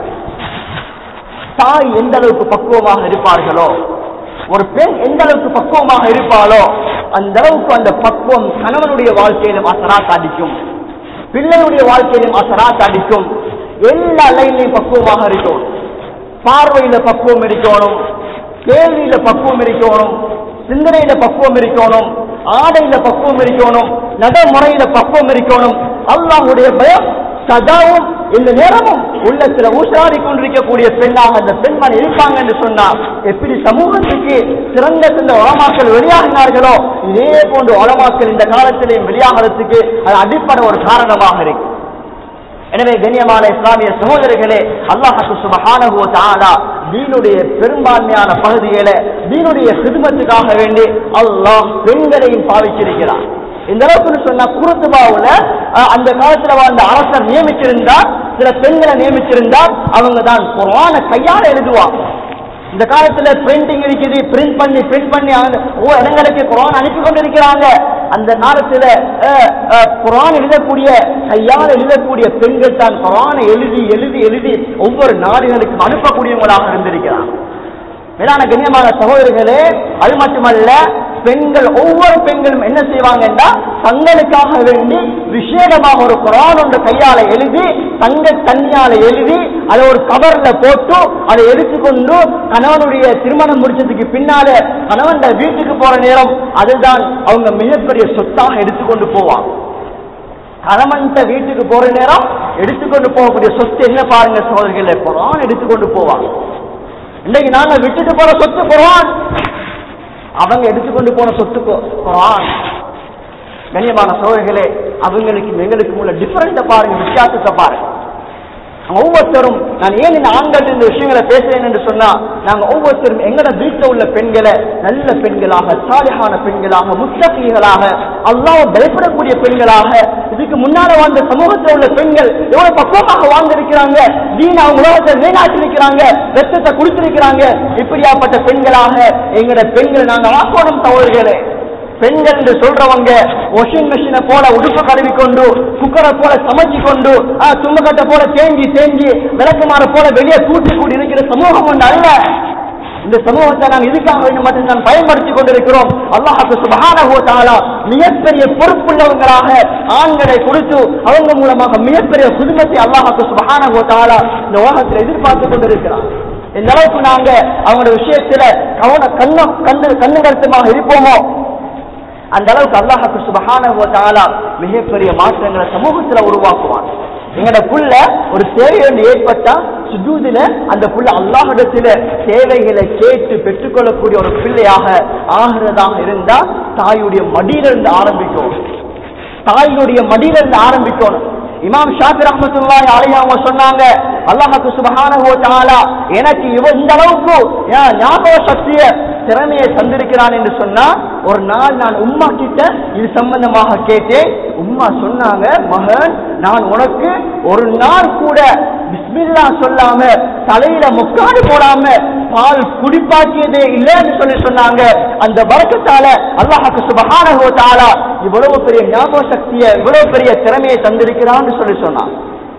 தாய் எந்த அளவுக்கு பக்குவமாக இருப்பார்களோ ஒரு பெண் எந்த அளவுக்கு பக்குவமாக இருப்பாளோ அந்த அளவுக்கு அந்த பக்குவம் கணவனுடைய வாழ்க்கையிலும் அசராத் அடிக்கும் பிள்ளையுடைய வாழ்க்கையிலும் அசராத் அடிக்கும் எல்லா லைன்லையும் பக்குவமாக இருக்கும் பார்வையில பக்குவம் இருக்கணும் கேள்வியில பக்குவம் இருக்கணும் சிந்தனையில பக்குவம் இருக்கணும் ஆடையில பக்குவம் இருக்கணும் நடைமுறையில பக்குவம் இருக்கணும் அல்லாஹுடைய பயம் சதாவும் இந்த நேரமும் உள்ளத்துல ஊசாடி கொண்டிருக்கக்கூடிய பெண்ணாக அந்த பெண்மணி இருப்பாங்க என்று சொன்னார் எப்படி சமூகத்துக்கு சிறந்த சிறந்த உலமாக்கள் வெளியாகினார்களோ இதே போன்று உலமாக்கள் இந்த காலத்திலேயும் வெளியாகிறதுக்கு அது அடிப்படை ஒரு காரணமாக இருக்கு எனவே கண்ணியமான இஸ்லாமிய சகோதரர்களே அல்லாஹு சுபஹானஹு வ தஆலா தீனுடைய பெரும்பான்மையான பகுதிகளை தீனுடைய ஹிதமத்துக்காக வேண்டி அல்லாஹ் பெண்களையும் பாவிச்சிருக்கிறார் இந்த அளவுக்கு சொன்னா குருத்துபாவுல அஹ், அந்த காலத்துல வாழ்ந்த அரசர் நியமிச்சிருந்தார் சில பெண்களை நியமிச்சிருந்தார் அவங்க தான் குர்ஆன கையால எழுதுவாங்க இந்த காலத்துல பிரிண்டிங் இருக்குது பிரிண்ட் பண்ணி பிரிண்ட் பண்ணி அவங்க ஒவ்வொரு இடங்களுக்கு குரான் அனுப்பி கொண்டிருக்கிறாங்க அந்த காலத்துல அஹ், அஹ், குரான் எழுதக்கூடிய கையால் எழுதக்கூடிய பெண்கள் தான் குரானை எழுதி எழுதி எழுதி ஒவ்வொரு நாடுகளுக்கும் அனுப்பக்கூடியவங்களாக இருந்திருக்கிறாங்க மேலான கண்ணியமான சகோதரர்களே அது மட்டுமல்ல பெண்கள் ஒவ்வொரு பெண்களும் என்ன செய்வாங்கன்னா தங்களுக்காக வேண்டி விசேடமாக ஒரு குரான் ஒன்று கையால எழுதி தங்க தண்ணியால எழுதி அதை ஒரு கவர்ல போட்டு அதை எடுத்துக்கொண்டு கணவனுடைய திருமணம் முடிச்சதுக்கு பின்னால கணவன் வீட்டுக்கு போற நேரம் அதுதான் அவங்க மிகப்பெரிய சொத்தாக எடுத்துக்கொண்டு போவாங்க கணவன்கிட்ட வீட்டுக்கு போற நேரம் எடுத்துக்கொண்டு போகக்கூடிய சொத்து என்ன பாருங்க சகோதரிகளே குரான் எடுத்துக்கொண்டு போவாங்க இன்னைக்கு நாங்க விட்டுட்டு போற சொத்து குரான் அவங்க எடுத்துக்கொண்டு போன சொத்து கு- குரான் கண்ணியமான சோழர்களே அவங்களுக்கு எங்களுக்கு உள்ள டிஃபரண்ட பாருங்க வித்தியாசத்தை பாருங்க நாங்க ஒவ்வொருத்தரும் நான் ஏன் இந்த ஆண்கள் இந்த விஷயங்களை பேசுறேன் என்று சொன்னா நாங்க ஒவ்வொருத்தரும் எங்கட வீட்டில் உள்ள பெண்களை நல்ல பெண்களாக சாலிகான பெண்களாக முத்தகீகளாக அல்லாஹ் பயப்படக்கூடிய பெண்களாக இதுக்கு முன்னால வாழ்ந்த சமூகத்தில் உள்ள பெண்கள் எவ்வளவு பக்குவமாக வாழ்ந்திருக்கிறாங்க தீன் அவங்க உலகத்தை நிலைநாட்டிருக்கிறாங்க ரத்தத்தை குடித்திருக்கிறாங்க இப்படியாப்பட்ட பெண்களாக எங்கட பெண்களை நாங்க ஆக்கோணம் தவறுகளே பெண்கள் என்று சொல்றவங்க வாஷிங் மிஷினை போல உடுப்பு கழுவி கொண்டு குக்கரை போல சமைச்சு கொண்டு தும்பக்கட்டை போல தேங்கி தேங்கி விளக்குமாற போல வெளியே கூட்டி கூட்டி இருக்கிற சமூகம் ஒன்று அல்ல இந்த சமூகத்தை நாம் இதுக்காக வேண்டும் மட்டும் நாம் பயன்படுத்திக் கொண்டிருக்கிறோம் அல்லாஹு சுபஹானஹு வ தஆலா மிகப்பெரிய பொறுப்புள்ளவங்களாக ஆண்களை கொடுத்து அவங்க மூலமாக மிகப்பெரிய குடும்பத்தை அல்லாஹு சுபஹானஹு வ தஆலா இந்த உலகத்தில் எதிர்பார்த்து கொண்டிருக்கிறார் இந்த அளவுக்கு நாங்க அவங்களோட விஷயத்துல கவன கண்ணம் கண்ணு கண்ணு கருத்துமாக இருப்போமோ அந்த அளவுக்கு அல்லாஹு சுபஹானஹு வ தஆலா மிகப்பெரிய மாற்றங்களை சமூகத்துல உருவாக்குவான் எங்கட புள்ள ஒரு தேவை ஒன்று ஏற்பட்டா சுஜூதில அந்த புள்ள அல்லாஹிடத்துல தேவைகளை கேட்டு பெற்றுக்கொள்ளக்கூடிய ஒரு பிள்ளையாக ஆகிறதாக இருந்தா தாயுடைய மடியிலிருந்து ஆரம்பிக்கும் தாயினுடைய மடியிலிருந்து ஆரம்பிக்கணும் இமாம் ஷாஃபி ரஹ்மத்துல்லாஹி அலைஹி அவங்க சொன்னாங்க அல்லாஹ்வுக்கு சுப்ஹானஹு வ தஆலா எனக்கு இவ இந்த அளவுக்கு ஞா- ஞாபக சக்திய திறமையை தந்திருக்கிறான் என்று சொன்னா ஒரு நாள் நான் உம்மா கிட்ட இது சம்பந்தமாக கேட்டேன் உம்மா சொன்னாங்க மகன் நான் உனக்கு ஒரு நாள் கூட பிஸ்மில்லா சொல்லாம தலையில முக்காடு போடாம பால் குடிப்பாக்கியதே இல்லைன்னு சொல்லி சொன்னாங்க அந்த வரக்கத்தால அல்லாஹுக்கு சுபஹானஹு வ தஆலா இவ்வளவு பெரிய ஞாபக சக்தியை இவ்வளவு பெரிய திறமையை தந்திருக்கிறான்னு சொல்லி சொன்னான்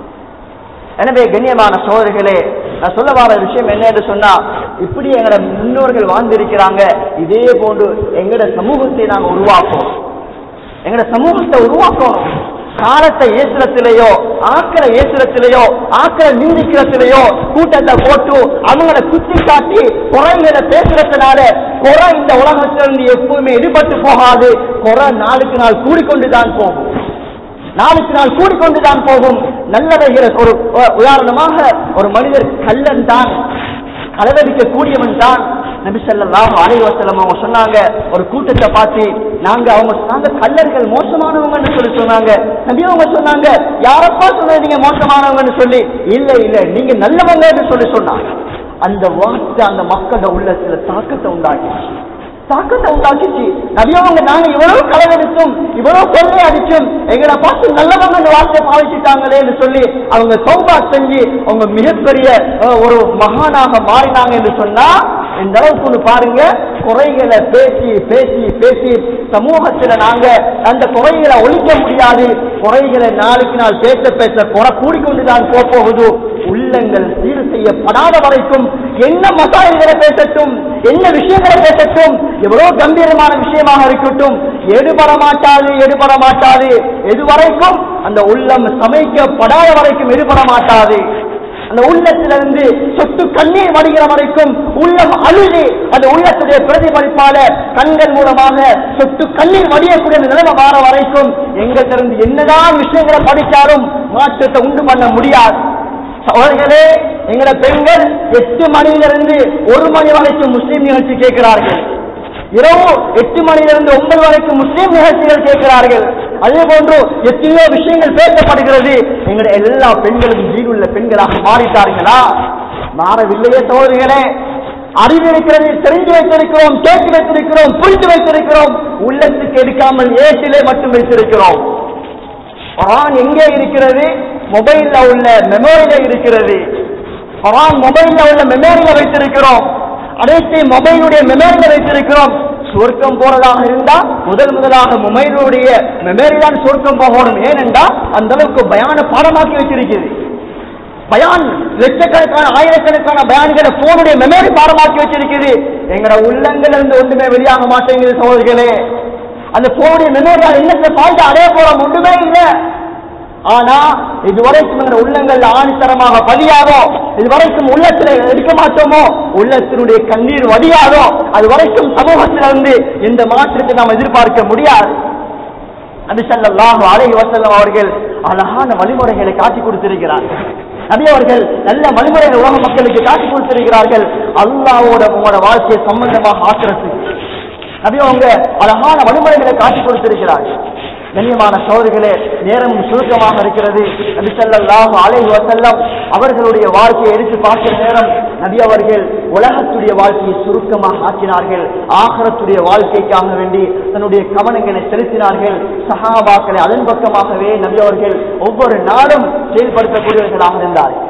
எனவே கண்ணியமான சோதரிகளே நான் சொல்ல வர விஷயம் என்ன என்று சொன்னா இப்படி எங்களோட முன்னோர்கள் வாழ்ந்திருக்கிறாங்க இதே போன்று எங்களோட சமூகத்தை நாங்கள் உருவாக்குவோம் எங்களோட சமூகத்தை உருவாக்கணும் காலத்தை ஏசுறத்திலேயோ ஆக்கிற ஏசுறத்திலேயோ ஆக்கிற நீதிக்கிறத்திலேயோ கூட்டத்தை போட்டு அவங்கள குத்தி காட்டி குறைகளை பேசுறதுனால குறை இந்த உலகத்திலிருந்து எப்பவுமே எடுபட்டு போகாது குறை நாளுக்கு நாள் கூடிக்கொண்டுதான் போகும் நாளுக்கு நாள் கூடிக்கொண்டுதான் போகும் நல்லவைகிற ஒரு உ- உதாரணமாக ஒரு மனிதர் கள்ளன் தான் களவெடுக்க கூடியவன் தான் நபி ஸல்லல்லாஹு அலைஹி வஸல்லம் அவங்க சொன்னாங்க ஒரு கூட்டத்தை பார்த்து நாங்க அவங்க சொன்னாங்க கள்ளர்கள் மோசமானவங்கன்னு சொல்லி சொன்னாங்க நபி அவங்க சொன்னாங்க யாரப்பா சொன்னது நீங்க மோசமானவங்கன்னு சொல்லி இல்ல இல்ல நீங்க நல்லவங்கன்னு சொல்லி சொன்னாங்க அந்த வார்த்தை அந்த மக்களோட உள்ளத்துல தாக்கத்தை உண்டாக்கிச்சு தாக்கத்தை உண்டாக்கிச்சு நபியவங்க நாங்க இவ்வளவு களவெடுத்தும் இவ்வளவு கொள்ளை அடிச்சும் எங்களை பார்த்து நல்லவங்க இந்த வார்த்தையை பாவிச்சுட்டாங்களேன்னு சொல்லி அவங்க சௌபா செஞ்சு அவங்க மிகப்பெரிய அஹ், ஒரு மகானாக மாறினாங்க என்று சொன்னா இந்த அளவுக்கு ஒண்ணு பாருங்க குறைகளை பேசி பேசி பேசி சமூகத்துல நாங்க அந்த குறைகளை ஒழிக்க முடியாது குறைகளை நாளுக்கு நாள் பேச பேச குறை கூடிக்கொண்டுதான் போக போகுது உள்ளங்கள் சீர் செய்யப்படாத வரைக்கும் என்ன மசாலைகளை பேசட்டும் என்ன விஷயங்களை பேசட்டும் எவ்வளவு கம்பீரமான விஷயமாக இருக்கட்டும் எடுபட மாட்டாது எடுபட மாட்டாது எது வரைக்கும் அந்த உள்ளம் சமைக்கப்படாத வரைக்கும் எடுபட மாட்டாது அந்த உள்ளத்திலிருந்து சொட்டு கண்ணீர் வடிகிற வரைக்கும் உள்ளம் அழுது அந்த உள்ளத்துடைய பிரதிபலிப்பால கண்கள் மூலமாக சொட்டு கண்ணீர் வடியக்கூடிய அந்த நிலைமை மாற வரைக்கும் எங்கிட்டிருந்து என்னதான் விஷயங்களை படித்தாலும் மாற்றத்தை உண்டு பண்ண முடியாது சகோதரர்களே எங்களை பெண்கள் எட்டு மணியிலிருந்து ஒரு மணி வரைக்கும் முஸ்லீம் நிகழ்ச்சி கேட்கிறார்கள் இரவு எட்டு மணியிலிருந்து ஒன்பது வரைக்கும் முஸ்லீம் நிகழ்ச்சிகள் கேட்கிறார்கள் அதே போன்று எத்தனையோ விஷயங்கள் பேசப்படுகிறது எங்களுடைய எல்லா பெண்களும் ஜீனுள்ள பெண்களாக மாறிட்டார்களா மாறவில்லையே சகோதரிகளே அறிவு இருக்கிறது தெரிந்து வைத்திருக்கிறோம் கேட்டு வைத்திருக்கிறோம் புரிந்து வைத்திருக்கிறோம் உள்ளத்துக்கு எடுக்காமல் ஏட்டிலே மட்டும் வைத்திருக்கிறோம் குரான் எங்கே இருக்கிறது மொபைல்ல உள்ள மெமோரியில இருக்கிறது குரான் மொபைல்ல உள்ள மெமோரியில வைத்திருக்கிறோம் அனைத்தையும் மொபைலுடைய மெமோரியில வைத்திருக்கிறோம் சொர்க்கம் போறதாக இருந்தா முதல் முதலாக மொபைலுடைய மெமரி தான் சொர்க்கம் போகணும் ஏனென்றா அந்த அளவுக்கு பயான பாடமாக்கி வச்சிருக்கிறது பயான் லட்சக்கணக்கான ஆயிரக்கணக்கான பயான்களை போனுடைய மெமரி பாடமாக்கி வச்சிருக்குது எங்கட உள்ளங்கள் இருந்து ஒன்றுமே வெளியாக மாட்டேங்குது சகோதரிகளே அந்த போனுடைய மெமரியால் என்னத்தை பாட்டு அடைய போறோம் ஒன்றுமே இல்லை ஆனா இதுவரைக்கும் எங்க உள்ளங்கள்ல ஆணித்தரமாக பதியாதோ இதுவரைக்கும் உள்ளத்துல எடுக்க மாட்டோமோ உள்ளத்தினுடைய கண்ணீர் வடியாதோ அது வரைக்கும் சமூகத்திலிருந்து இந்த மாற்றத்தை நாம் எதிர்பார்க்க முடியாது நபி ஸல்லல்லாஹு அலைஹி வஸல்லம் அவர்கள் அழகான வழிமுறைகளை காட்டி கொடுத்திருக்கிறார்கள் நபி அவர்கள் நல்ல வழிமுறைகளை உலக மக்களுக்கு காட்டி கொடுத்திருக்கிறார்கள் அல்லாஹ்வோட உங்களோட வாழ்க்கையை சம்பந்தமாக ஆக்கிறதுக்கு நபி அவங்க அழகான வழிமுறைகளை காட்டி கொடுத்திருக்கிறார்கள் கண்ணியமான சோதரிகளே நேரம் சுருக்கமாக இருக்கிறது நபி ஸல்லல்லாஹு அலைஹி வஸல்லம் அவர்களுடைய வாழ்க்கையை எடுத்து பார்க்கிற நேரம் நபி அவர்கள் உலகத்துடைய வாழ்க்கையை சுருக்கமாக ஆக்கினார்கள் ஆகரத்துடைய வாழ்க்கைக்காக வேண்டி தன்னுடைய கவனங்களை செலுத்தினார்கள் சஹாபாக்களை அதன் பக்கமாகவே நபி அவர்கள் ஒவ்வொரு நாளும் செயல்படுத்தக்கூடியவர்களாக இருந்தார்கள்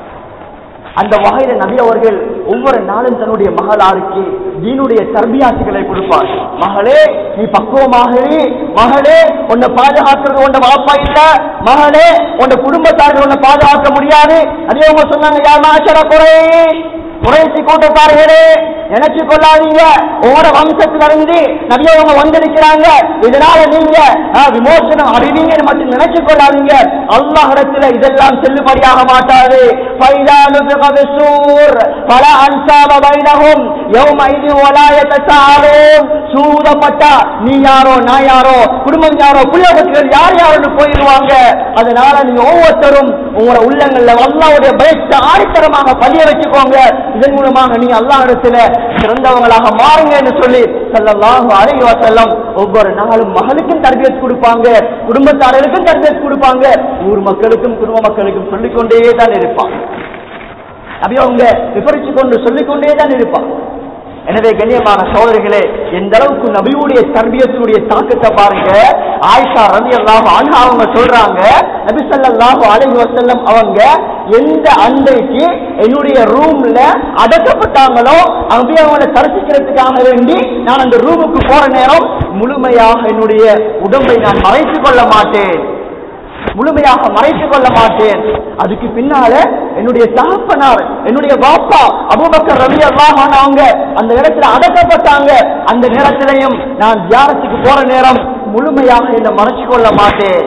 அந்த வகையில நபி அவர்கள் ஒவ்வொரு நாளும் தன்னுடைய மகளாருக்கு தீனுடைய தர்பியாசுகளை கொடுப்பார் மகளே நீ பக்குவமாக இரு. மகளே உன்னை பாதுகாக்கிறது உன்னை வாப்பா இல்ல மகளே உன்னை குடும்பத்தார்கள் உன்னை பாதுகாக்க முடியாது அதே அவங்க சொன்னாங்க யார் மாச்சர குறை குறைசி கூட்டத்தார்களே நினைச்சு கொள்ளாதீங்க உங்களோட வம்சத்திலிருந்து நபியவங்க வந்திருக்கிறாங்க இதனால நீங்க ஆஹ், விமோசனம் அறிவீங்கன்னு மட்டும் நினைச்சு கொள்ளாதீங்க அல்லாஹிடத்துல இதெல்லாம் செல்லுபடியாக மாட்டாது فإذا نفخ في الصور فلا أنساب بينهم يومئذ ولا يتساءلون சூதப்பட்டா நீ யாரோ நான் யாரோ குடும்பம் யாரோ புள்ளகுட்டிகள் யார் யாருன்னு போயிடுவாங்க அதனால நீங்க ஒவ்வொருத்தரும் உங்களோட உள்ளங்கள்ல அல்லாவுடைய பயத்தை ஆணித்தரமாக பதிய வச்சுக்கோங்க இதன் மூலமாக நீங்க அல்லாஹிடத்துல சிறந்தவங்களாக மாறுங்க என்று சொல்லி ஸல்லல்லாஹு அலைஹி வஸல்லம் ஒவ்வொரு நாளும் மகளுக்கும் தர்பியத் கொடுப்பாங்க குடும்பத்தாரருக்கும் தர்பியத் கொடுப்பாங்க ஊர் மக்களுக்கும் குடும்ப மக்களுக்கும் சொல்லிக்கொண்டே தான் இருப்பாங்க அப்படியே அவங்க விபரிச்சு கொண்டு சொல்லிக்கொண்டே தான் இருப்பாங்க எனவே கண்ணியமான சோதரிகளே எந்த அளவுக்கு நபியுடைய தர்பியத்தினுடைய தாக்கத்தை பாருங்க ஆயிஷா ரவி அல்லாம அவங்க சொல்றாங்க நபி ஸல்லல்லாஹு அலைஹி வஸல்லம் அவங்க எந்த அன்றைக்கு என்னுடைய ரூம்ல அடக்கப்பட்டாங்களோ அப்படியே அவங்களை தரிசிக்கிறதுக்காக வேண்டி நான் அந்த ரூமுக்கு போற நேரம் முழுமையாக என்னுடைய உடம்பை நான் மறைத்துக் கொள்ள மாட்டேன் முழுமையாக மறைத்துக் கொள்ள மாட்டேன் அதுக்கு பின்னால என்னுடைய தகப்பனார் என்னுடைய பாப்பா அபூபக்கர் ரவி அல்லாஹான் அவங்க அந்த இடத்துல அடக்கப்பட்டாங்க அந்த நேரத்திலையும் நான் தியானத்துக்கு போற நேரம் முழுமையாக என்னை மறைச்சு கொள்ள மாட்டேன்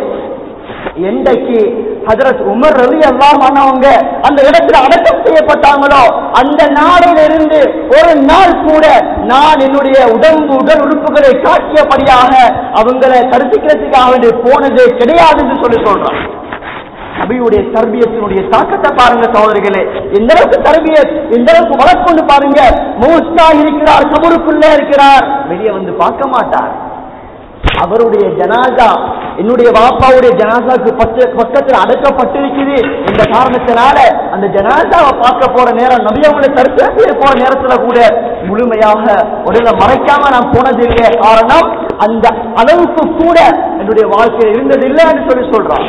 என்றைக்கு ஹஜரத் உமர் ரவி அல்லாஹானவங்க அந்த இடத்துல அடக்கம் செய்யப்பட்டாங்களோ அந்த நாளிலிருந்து ஒரு நாள் கூட நான் என்னுடைய உடம்பு உடல் உறுப்புகளை காட்டியபடியாக அவங்களை தரிசிக்கிறதுக்காக வேண்டி போனதே கிடையாது என்று சொல்லி சொல்றான் நபியுடைய தர்பியத்தினுடைய தாக்கத்தை பாருங்க சகோதரிகளே எந்த அளவுக்கு தர்பியத் எந்த அளவுக்கு வளர்க்கொண்டு பாருங்க மூஸ்தா இருக்கிறார் கபருக்குள்ள இருக்கிறார் வெளியே வந்து பார்க்க மாட்டார் அவருடைய ஜனாசா என்னுடைய பாப்பாவுடைய ஜனாசாக்கு பத்து பக்கத்தில் அடக்கப்பட்டிருக்குது இந்த காரணத்தினால அந்த ஜனாசாவை பார்க்க போற நேரம் நபியவங்களை தற்கொலை போற நேரத்துல கூட முழுமையாக உடல மறைக்காம நான் போனது இல்லை காரணம் அந்த அளவுக்கு கூட என்னுடைய வாழ்க்கையில் இருந்தது இல்லைன்னு சொல்லி சொல்றான்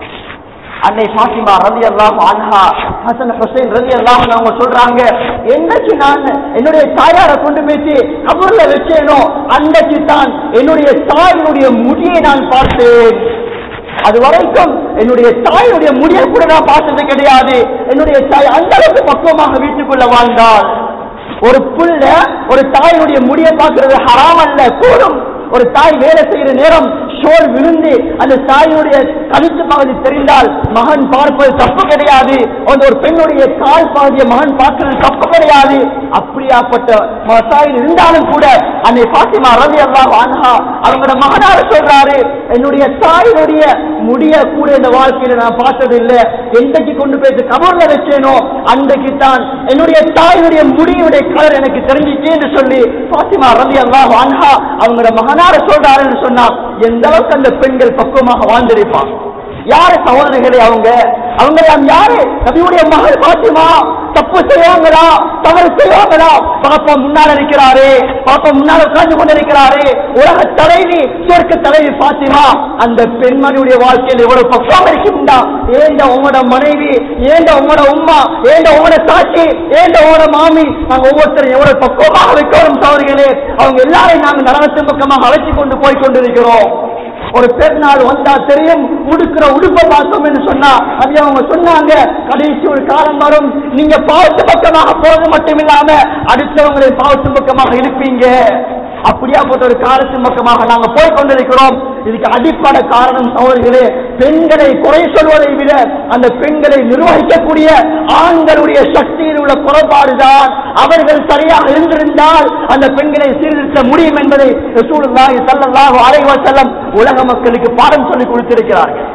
அன்னை பாத்திமா ரவி அல்லாம் அன்ஹா ஹசன் ஹுசைன் ரவி அல்லாம் அவங்க சொல்றாங்க என்னைக்கு நான் என்னுடைய தாயாரை கொண்டு போயிட்டு கபூர்ல வச்சேனோ அன்றைக்கு தான் என்னுடைய தாயினுடைய முடியை நான் பார்த்தேன் அது வரைக்கும் என்னுடைய தாயினுடைய முடியை கூட நான் பார்த்தது கிடையாது என்னுடைய தாய் அந்த அளவுக்கு பக்குவமாக வீட்டுக்குள்ள வாழ்ந்தாள் ஒரு புள்ள ஒரு தாயினுடைய முடியை பார்க்கிறது ஹராம் அல்ல கூடும் ஒரு தாய் வேலை செய்யற நேரம் ஷோல் விழுந்து அந்த தாயினுடைய கழுத்து பகுதி தெரிந்தால் மகன் பார்ப்பது தப்பு கிடையாது அந்த ஒரு பெண்ணுடைய கால் பகுதியை மகன் பார்க்கிறது தப்பு கிடையாது அப்படியாப்பட்ட மசாயில் இருந்தாலும் கூட அன்னை பாத்திமா ரவி அல்லாஹ் அன்ஹா அவங்களோட மகனார சொல்றாரு என்னுடைய தாயினுடைய முடிய கூட இந்த வாழ்க்கையில நான் பார்த்தது இல்லை எந்தைக்கு கொண்டு போய் கபர்ல வச்சேனோ அன்றைக்கு தான் என்னுடைய தாயினுடைய முடியுடைய கலர் எனக்கு தெரிஞ்சிச்சு என்று சொல்லி பாத்திமா ரவி அல்லாஹ் அன்ஹா அவங்களோட மகனார சொல்றாருன்னு சொன்னா எந்த அளவுக்கு அந்த பெண்கள் பக்குவமாக வாழ்ந்திருப்பான் யாரு சகோதரிகளே அவங்க அவங்க எல்லாம் யாரு நபியுடைய மகள் பாத்திமா தப்பு செய்வாங்களா தவறு செய்வாங்களா பாப்பா முன்னால் இருக்கிறாரு பாப்பா முன்னால் உட்கார்ந்து கொண்டிருக்கிறாரு உலக தலைவி சொர்க்க தலைவி பாத்திமா அந்த பெண்மணியுடைய வாழ்க்கையில் எவ்வளவு பக்குவம் இருக்கும்டா ஏண்ட உங்களோட மனைவி ஏண்ட உங்களோட உம்மா ஏண்ட உங்களோட சாட்சி ஏண்ட உங்களோட மாமி நாங்க ஒவ்வொருத்தரும் எவ்வளவு பக்குவமாக வைக்கிறோம் சோதரிகளே அவங்க எல்லாரையும் நாங்க நலனத்தின் பக்கமாக அழைச்சி கொண்டு போய் கொண்டிருக்கிறோம் ஒரு பெருநாள் வந்தா தெரியும் உடுக்கிற உடுப்பை பார்த்தோம் என்று சொன்னா அது அவங்க சொன்னாங்க கடைசி ஒரு காலம் வரும் நீங்க பாவத்து பக்கமாக போறது மட்டும் இல்லாம அடுத்தவங்களை பாவத்து பக்கமாக இருப்பீங்க அப்படியாப்பட்ட ஒரு காலத்தின் பக்கமாக நாங்க போய் கொண்டிருக்கிறோம் இதுக்கு அடிப்படை காரணம் சகோதரிகளே பெண்களை குறை சொல்வதை விட அந்த பெண்களை நிர்வகிக்கக்கூடிய ஆண்களுடைய சக்தியில் உள்ள குறைபாடுதான் அவர்கள் சரியாக இருந்திருந்தால் அந்த பெண்களை சீர்திருத்த முடியும் என்பதை ரசூலுல்லாஹி ஸல்லல்லாஹு அலைஹி வஸல்லம் உலக மக்களுக்கு பாடம் சொல்லி கொடுத்திருக்கிறார்கள்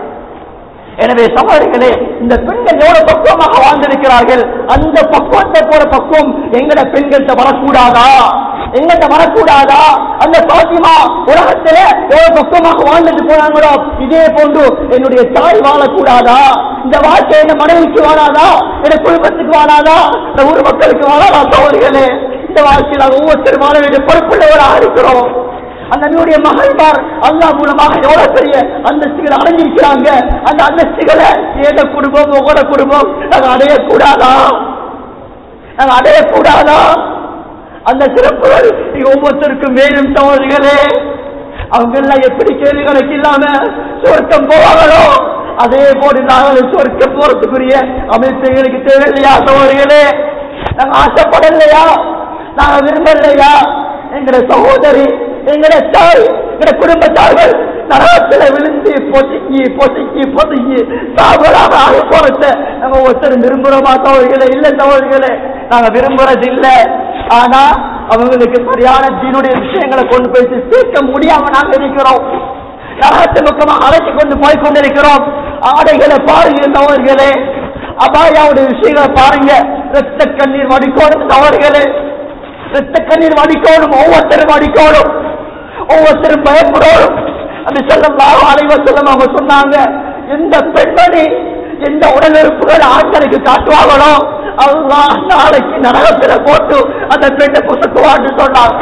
எனவே சகோதரிகளே இந்த பெண்கள் எவ்வளவு பக்குவமாக வாழ்ந்திருக்கிறார்கள் அந்த பக்குவத்தை போல பக்குவம் எங்கட பெண்கள்கிட்ட வரக்கூடாதா எங்கிட்ட வரக்கூடாதா அந்த பாத்திமா உலகத்துல எவ்வளவு பக்குவமாக வாழ்ந்துட்டு போனாங்களோ இதே போன்று என்னுடைய தாய் வாழக்கூடாதா இந்த வாழ்க்கை என்ன மனைவிக்கு வாழாதா என் குடும்பத்துக்கு வாழாதா இந்த ஊர் மக்களுக்கு வாழாதா சகோதரிகளே இந்த வாழ்க்கையில் நாங்கள் ஒவ்வொருத்தரும் வாழ வேண்டிய பொறுப்புள்ளவராக இருக்கிறோம் அந்த நபியுடைய மகள்மார் அல்லாஹ் மூலமாக எவ்வளவு பெரிய அந்தஸ்துகள் அடைஞ்சிருக்கிறாங்க அந்த அந்தஸ்துகளை ஏத குடும்பம் உங்களோட குடும்பம் நாங்க அடையக்கூடாதா நாங்க அடையக்கூடாதா அந்த சிறப்புகள் நீங்க ஒவ்வொருத்தருக்கும் மேலும் சகோதரிகளே அவங்க எல்லாம் எப்படி கேள்வி கணக்கு இல்லாம சொர்க்கம் போவாங்களோ அதே போல நாங்கள் சொர்க்கம் போறதுக்குரிய அமைப்பு எங்களுக்கு தேவையில்லையா சகோதரிகளே நாங்க ஆசைப்படலையா நாங்க விரும்பலையா எங்கட சகோதரி எங்கட தாய் எங்கட குடும்பத்தார்கள் நரகத்துல விழுந்து பொசுக்கி பொசுக்கி பொசுக்கி சாவலாக ஆகி போறத நம்ம ஒருத்தர் விரும்புறோமா தவறுகளை இல்ல தவறுகளை நாங்க விரும்புறது இல்ல ஆனா அவங்களுக்கு சரியான தீனுடைய விஷயங்களை கொண்டு போய் சேர்க்க முடியாம நாங்க இருக்கிறோம் நரகத்து பக்கமா அழைச்சு கொண்டு போய் கொண்டிருக்கிறோம் ஆடைகளை பாருங்க தவறுகளே அபாயாவுடைய விஷயங்களை பாருங்க ரத்த கண்ணீர் வடிக்கோடும் தவறுகளே ரத்த கண்ணீர் வடிக்கோடும் ஒவ்வொருத்தரும் வடிக்கோடும் ஒவ்வொருத்தரும் பயப்படணும் அந்த செல்லம் அலைவர் செல்லம் அவங்க சொன்னாங்க எந்த பெண்மணி எந்த உடல் உறுப்புகள் ஆண்களுக்கு காட்டுவாங்களோ அல்லாஹ் நாளைக்கு நரகத்துல போட்டு அந்த பெண்ணை புசக்குவான்னு சொன்னாங்க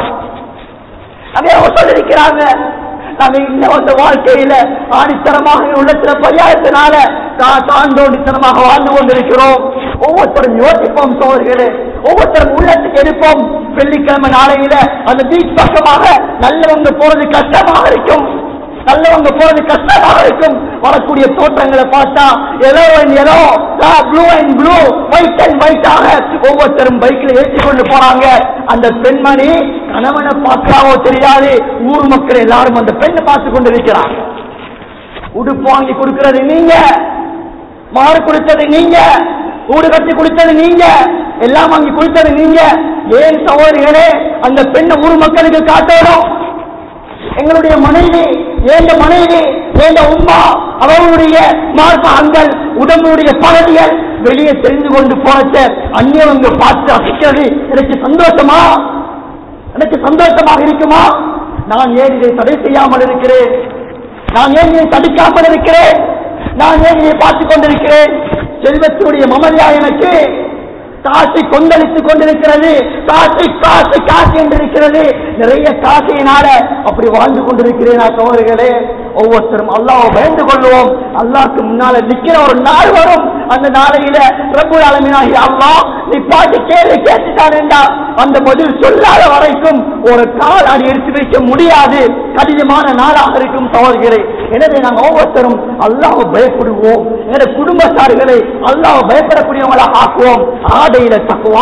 அதே அவங்க சொல்லிருக்கிறாங்க நாங்க இன்னும் அந்த வாழ்க்கையில ஆணித்தரமாக உள்ளத்துல பரியாயத்தினால தான் தாண்டோண்டித்தனமாக வாழ்ந்து கொண்டிருக்கிறோம் ஒவ்வொருத்தரும் யோசிப்போம் சோழர்களே ஒவ்வொருத்தரும் உள்ளத்துக்கு எடுப்போம் வெள்ளிக்கிழமை நாளையில அந்த பீச் பக்கமாக நல்லவங்க போறது கஷ்டமாக இருக்கும் நல்லவங்க போறது கஷ்டமாக இருக்கும் வரக்கூடிய தோற்றங்களை பார்த்தா yellow and yellow blue and blue white and ஒயிட்டாக ஒவ்வொருத்தரும் பைக்ல ஏற்றி கொண்டு போறாங்க அந்த பெண்மணி கணவனை பார்க்கறாவோ தெரியாது ஊர் மக்கள் எல்லாரும் அந்த பெண்ணை பார்த்து கொண்டு இருக்கிறாங்க உடுப்பு வாங்கி கொடுக்கிறது நீங்க மாறு கொடுத்தது நீங்க ஊடு கட்டி கொடுத்தது நீங்க எல்லாம் வாங்கி கொடுத்தது நீங்க ஏன் சகோதரிகளே அந்த பெண்ணை ஊர் மக்களுக்கு காட்டணும் எங்களுடைய மனைவி ஏந்த மனைவி ஏந்த உமா அவர்களுடைய மார்பகங்கள் உடம்புடைய பகுதிகள் வெளியே தெரிந்து கொண்டு போனத அந்நியவங்க பார்த்து அசைக்கிறது எனக்கு சந்தோஷமா எனக்கு சந்தோஷமாக இருக்குமா நான் ஏன் இதை தடை செய்யாமல் இருக்கிறேன் நான் ஏன் இதை தடுக்காமல் இருக்கிறேன் நான் ஏன் இதை பார்த்துக் கொண்டிருக்கிறேன் செல்வத்தினுடைய மமதியா எனக்கு காசை கொந்தளித்துக் கொண்டிருக்கிறது காசை காசு காசு என்றிருக்கிறது நிறைய காசையினால அப்படி வாழ்ந்து கொண்டிருக்கிறேன் நான் சோழர்களே ஒவ்வொருத்தரும் அல்லாஹ் பயந்து கொள்வோம் அல்லாஹ்க்கு முன்னால நிக்கிற ஒரு நாள் வரும் அந்த நாளையில பிரபு அலமினாகி அல்லா நீ பாட்டு கேள்வி கேட்டுட்டானேண்டா அந்த பதில் சொல்லாத வரைக்கும் ஒரு கால் அடி எடுத்து வைக்க முடியாது கடினமான நாளாக இருக்கும் சோழர்களே எனவே நாங்கள் ஒவ்வொருத்தரும் அல்லாஹ் பயப்படுவோம் எங்களுடைய குடும்பத்தார்களை அல்லாஹ் பயப்படக்கூடியவங்களாக ஆக்குவோம் ஆடையில தக்குவா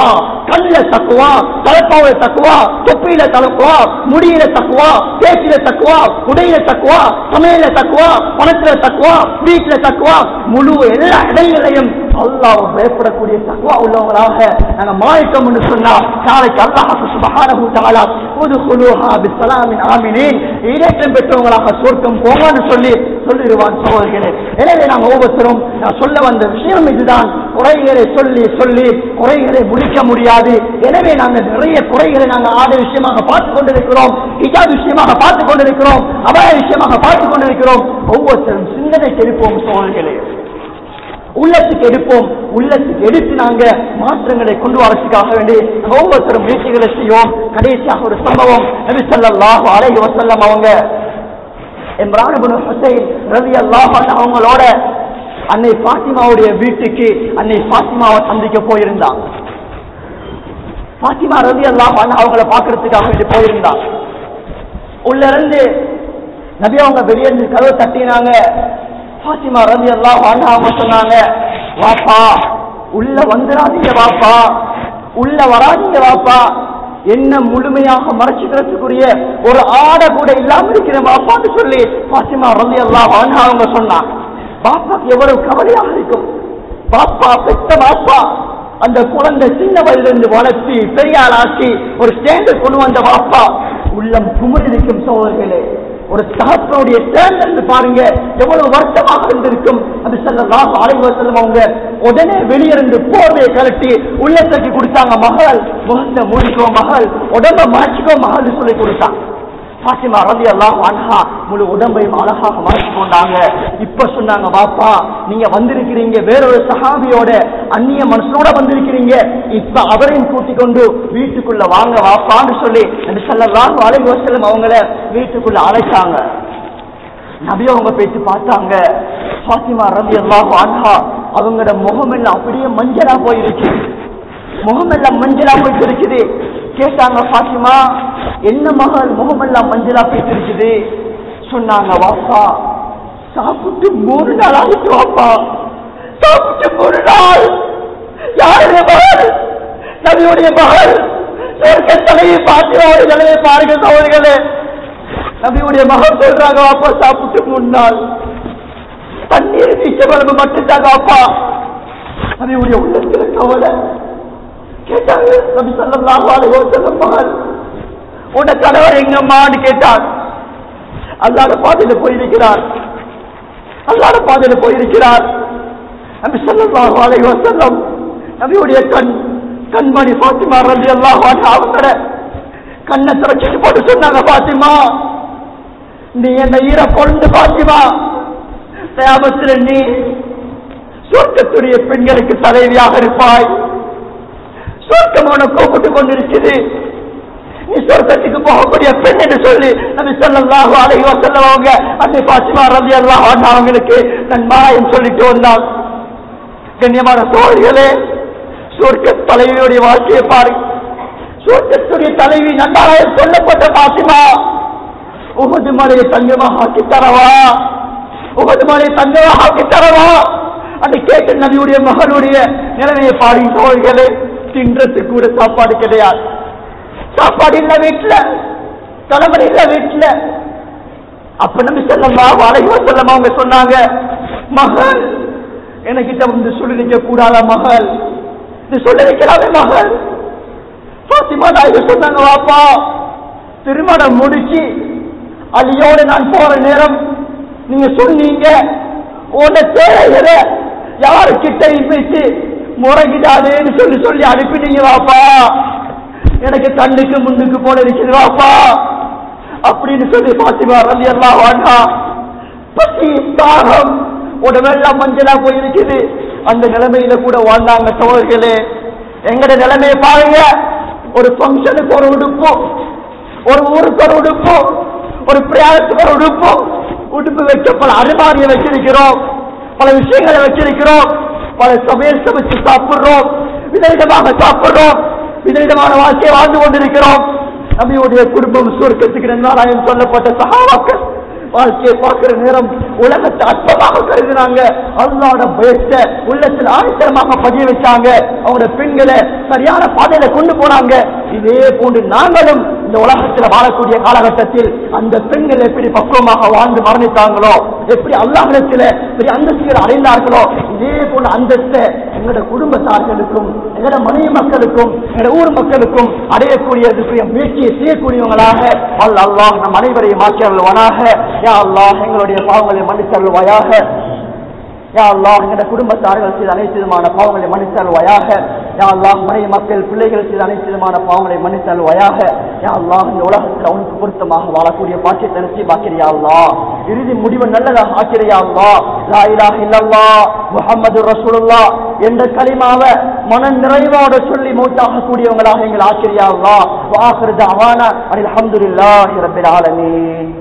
கண்ணுல தக்குவா தலைப்பாவில தக்குவா தொப்பியில தலக்குவா முடியில தக்குவா பேச்சில தக்குவா உடையில தக்குவா சமையல தக்குவா பணத்துல தக்குவா வீட்டுல தக்குவா முழு எல்லா இடங்களையும் அல்லாஹ் பயப்படக்கூடிய தக்குவா உள்ளவங்களாக நாங்க மாயக்கம் என்று சொன்னா நாளைக்கு அல்லாஹ் சுபஹானஹு தஆலா உதுகுலுஹா பிஸ்ஸலாமின் ஆமினீன் ஈடேற்றம் பெற்றவங்களாக சொர்க்கம் போங்கன்னு சொல்லி சொல்லிடுவான் சகோதரர்களே எனவே நாம் ஒவ்வொருத்தரும் நான் சொல்ல வந்த விஷயம் இதுதான் குறைகளை சொல்லி சொல்லி குறைகளை முடிக்க முடியாது எனவே நாங்கள் நிறைய குறைகளை நாங்கள் ஆத விஷயமாக பார்த்துக் கொண்டிருக்கிறோம் ஹிஜாப் விஷயமாக பார்த்துக் கொண்டிருக்கிறோம் அபாய விஷயமாக பார்த்துக் கொண்டிருக்கிறோம் ஒவ்வொருத்தரும் சிந்தனைக்கு எடுப்போம் சோழர்களே உள்ளத்துக்கு எடுப்போம் உள்ளத்துக்கு எடுத்து நாங்க மாற்றங்களை கொண்டு வரதுக்காக வேண்டி ஒவ்வொருத்தரும் முயற்சிகளை செய்வோம் கடைசியாக ஒரு சம்பவம் நபி ஸல்லல்லாஹு அலைஹி வஸல்லம் அவங்க இம்ரான் இப்னு ஹுசைன் ரலியல்லாஹு அன்ஹு அவங்களோட அன்னை பாத்திமாவுடைய வீட்டுக்கு அன்னை பாத்திமாவை சந்திக்க போயிருந்தாங்க பாத்திமா ரலியல்லாஹு அன்ஹு அவங்கள பார்க்கறதுக்காக வேண்டி போயிருந்தாங்க உள்ள இருந்து நபி அவங்க வெளியே இருந்து கதவை தட்டினாங்க பாத்திமா ரவி எல்லாம் அவங்க சொன்னாங்க வாப்பா உள்ள வந்துடாதீங்க வாப்பா உள்ள வராதீங்க வாப்பா என்ன முழுமையாக மறைச்சுக்கிறதுக்குரிய ஒரு ஆடை கூட இல்லாம இருக்கிற வாப்பான்னு சொல்லி பாத்திமா ரவி எல்லாம் அவங்க சொன்னாங்க பாப்பாக்கு எவ்வளவு கவலையாக இருக்கும் பாப்பா பெத்த பாப்பா அந்த குழந்தை சின்ன வயதிலிருந்து வளர்த்தி பெரிய ஆளாக்கி ஒரு ஸ்டேண்டு கொண்டு வந்த பாப்பா உள்ளம் குமுறிருக்கும் சோதர்களே ஒரு தகப்பனுடைய ஸ்டேண்ட் பாருங்க எவ்வளவு வருத்தமாக இருந்திருக்கும் அது செல்லாம் ஆலைவ செல்லம் அவங்க உடனே வெளியிருந்து போர்வையை கலட்டி உள்ளத்துக்கு கொடுத்தாங்க மகள் முகத்தை மூடிக்கோ மகள் உடம்ப மாற்றிக்கோ மகள் சொல்லி கொடுத்தாங்க பாத்திமா ரவி எல்லாம் அழகா முழு உடம்பையும் அழகாக மாற்றி கொண்டாங்க இப்ப சொன்னாங்க பாப்பா நீங்க வந்திருக்கிறீங்க வேறொரு சஹாபியோட அந்நிய மனசோட வந்திருக்கிறீங்க இப்ப அவரையும் கூட்டிக் கொண்டு வீட்டுக்குள்ள வாங்க வாப்பான்னு சொல்லி அந்த செல்லலாம் அலைவு செல்லும் அவங்கள வீட்டுக்குள்ள அழைச்சாங்க நபி அவங்க பேச்சு பார்த்தாங்க பாத்திமா ரவி எல்லாம் அழகா அவங்களோட முகம் எல்லாம் அப்படியே மஞ்சளா போயிருச்சு முகமெல்லாம் மஞ்சளா போயிட்டு இருக்குது கேட்டாங்க பாத்திமா என்ன மகள் முகமெல்லாம் மஞ்சளா போயிட்டு இருக்குது சொன்னாங்க வாப்பா சாப்பிட்டு மூணு நாள் ஆகிட்டு வாப்பா சாப்பிட்டு மூணு நாள் யாருடைய மகள் நபியுடைய மகள் சொர்க்க தலையை பாத்திமாவுடைய நிலையை பாருங்க சோழர்களே நபியுடைய மகள் சொல்றாங்க வாப்பா சாப்பிட்டு மூணு நாள் தண்ணீர் வீச்ச குழம்பு மட்டும்தாங்க அப்பா நபியுடைய உள்ளத்துல கவலை கேட்டாங்க நபி ஸல்லல்லாஹு அலைஹி வஸல்லம் மகள் உன்ட கணவர் எங்கம்மான்னு கேட்டார் அல்லாட பாதையில போயிருக்கிறார் அல்லாட பாதையில போயிருக்கிறார் நபி ஸல்லல்லாஹு அலைஹி வஸல்லம் நபியுடைய கண் கண்மணி பாத்திமா ரலியல்லாஹு அன்ஹா அவங்கள கண்ணை திறச்சிட்டு போட்டு சொன்னாங்க பாத்திமா நீ என்ன ஈர கொண்டு பாத்திமா தேபத்தில் நீ சொர்க்கத்துடைய பெண்களுக்கு தலைவியாக இருப்பாய் சொர்க்கம் உன கூப்பிட்டு கொண்டிருக்குது நீ சொர்க்கத்துக்கு போகக்கூடிய பெண் என்று சொல்லி நபி ஸல்லல்லாஹு அலைஹி வஸல்லம் அவங்க அன்னை பாத்திமா ரலியல்லாஹு அன்ஹா அவங்களுக்கு நான் மாயம் சொல்லிட்டு வந்தான் கண்ணியமான தோழிகளே சொர்க்க தலைவியுடைய வாழ்க்கையை பாருங்க சொர்க்கத்துடைய தலைவி நன்றாக சொல்லப்பட்ட பாத்திமா உகது மலையை தங்கமாக ஆக்கி தரவா உகது மலையை தங்கமாக ஆக்கி தரவா அந்த கேட்ட நபியுடைய மகனுடைய நிலைமையை பாருங்க தோழிகளே தின்றதுக்கு கூட சாப்பாடு கிடையாது சாப்பாடு இல்ல வீட்டுல தலைமுறை இல்ல வீட்டுல அப்ப நம்பி செல்லலாம் அழகுவ செல்லம் அவங்க சொன்னாங்க மகள் எனக்கிட்ட வந்து சொல்லி நிக்க கூடாத மகள் இது சொல்லி நிக்கலாமே மகள் பாத்திமா நாயகு சொன்னாங்க வாப்பா திருமணம் முடிச்சு அலியோட நான் போற நேரம் நீங்க சொன்னீங்க உன்னை தேவையில யாரு கிட்ட வைத்து முறைகிடாதேன்னு சொல்லி சொல்லி அனுப்பிட்டீங்க வாப்பா எனக்கு கண்ணுக்கு முன்னுக்கு போல இருக்குது வாப்பா அப்படின்னு சொல்லி பாத்திமா ரலி எல்லாம் வாண்டா பசி தாகம் உடம்பெல்லாம் மஞ்சளா போயிருக்குது அந்த நிலைமையில கூட வாழ்ந்தாங்க சோழர்களே எங்கட நிலைமையை பாருங்க ஒரு ஃபங்க்ஷனுக்கு ஒரு உடுப்பு ஒரு ஊருக்கு ஒரு உடுப்பு ஒரு பிரயாணத்துக்கு ஒரு உடுப்பு உடுப்பு வைக்க பல அனுமாரியை வச்சிருக்கிறோம் பல விஷயங்களை வச்சிருக்கிறோம் பல சமையல் சமைச்சு சாப்பிடுறோம் விதவிதமாக சாப்பிடுறோம் விதவிதமான வாழ்க்கையை வாழ்ந்து கொண்டிருக்கிறோம் நபியுடைய குடும்பம் சுருக்கத்துக்கு நன்றாராயம் சொல்லப்பட்ட சகாவாக்கள் வாழ்க்கையை பார்க்கிற நேரம் உலகத்தை அற்பமாக கருதினாங்க அல்லாட பயத்தை உள்ளத்தில் ஆழ்த்தரமாக பதிய வச்சாங்க அவங்களோட பெண்களை சரியான பாதையில கொண்டு போனாங்க இதே போன்று நாங்களும் இந்த உலகத்தில் வாழக்கூடிய காலகட்டத்தில் அந்த பெண்கள் எப்படி பக்குவமாக வாழ்ந்து மரணித்தாங்களோ எப்படி அல்லாஹிடத்தில் பெரிய அந்தஸ்துகள் அடைந்தார்களோ இதே போல அந்தஸ்தை எங்களோட குடும்பத்தார்களுக்கும் எங்களோட மனைவி மக்களுக்கும் எங்களோட ஊர் மக்களுக்கும் அடையக்கூடியதுக்குரிய முயற்சியை செய்யக்கூடியவங்களாக அல்ல அல்லாஹ் நம் அனைவரையும் மாற்றியருள்வானாக யா அல்லாஹ் எங்களுடைய பாவங்களை மன்னித்தருள்வாயாக யா அல்லாஹ் எங்களுடைய குடும்பத்தார்கள் செய்த அனைத்து விதமான பாவங்களை மன்னித்தருள்வாயாக யா அல்லாஹ் மனைவி மக்கள் பிள்ளைகள் செய்த அனைத்து விதமான பாவங்களை மன்னித்தருள்வாயாக யா அல்லாஹ் இந்த உலகத்தில் அவனுக்கு பொருத்தமாக வாழக்கூடிய பாக்கியத்தை நசீபாக்கிறியா அல்லாஹ் இறுதி முடிவு நல்லதாக ஆக்கிறியா அல்லாஹ் லா இலாஹ இல்லல்லாஹ் முஹம்மது ரசூலுல்லாஹ் என்ற கலிமாவை மன நிறைவோடு சொல்லி மூத்தாக கூடியவங்களாக எங்கள் ஆக்கிரியா அல்லாஹ் வாஹிரு தஅவானா அல்ஹம்துலில்லாஹி ரப்பில் ஆலமீன்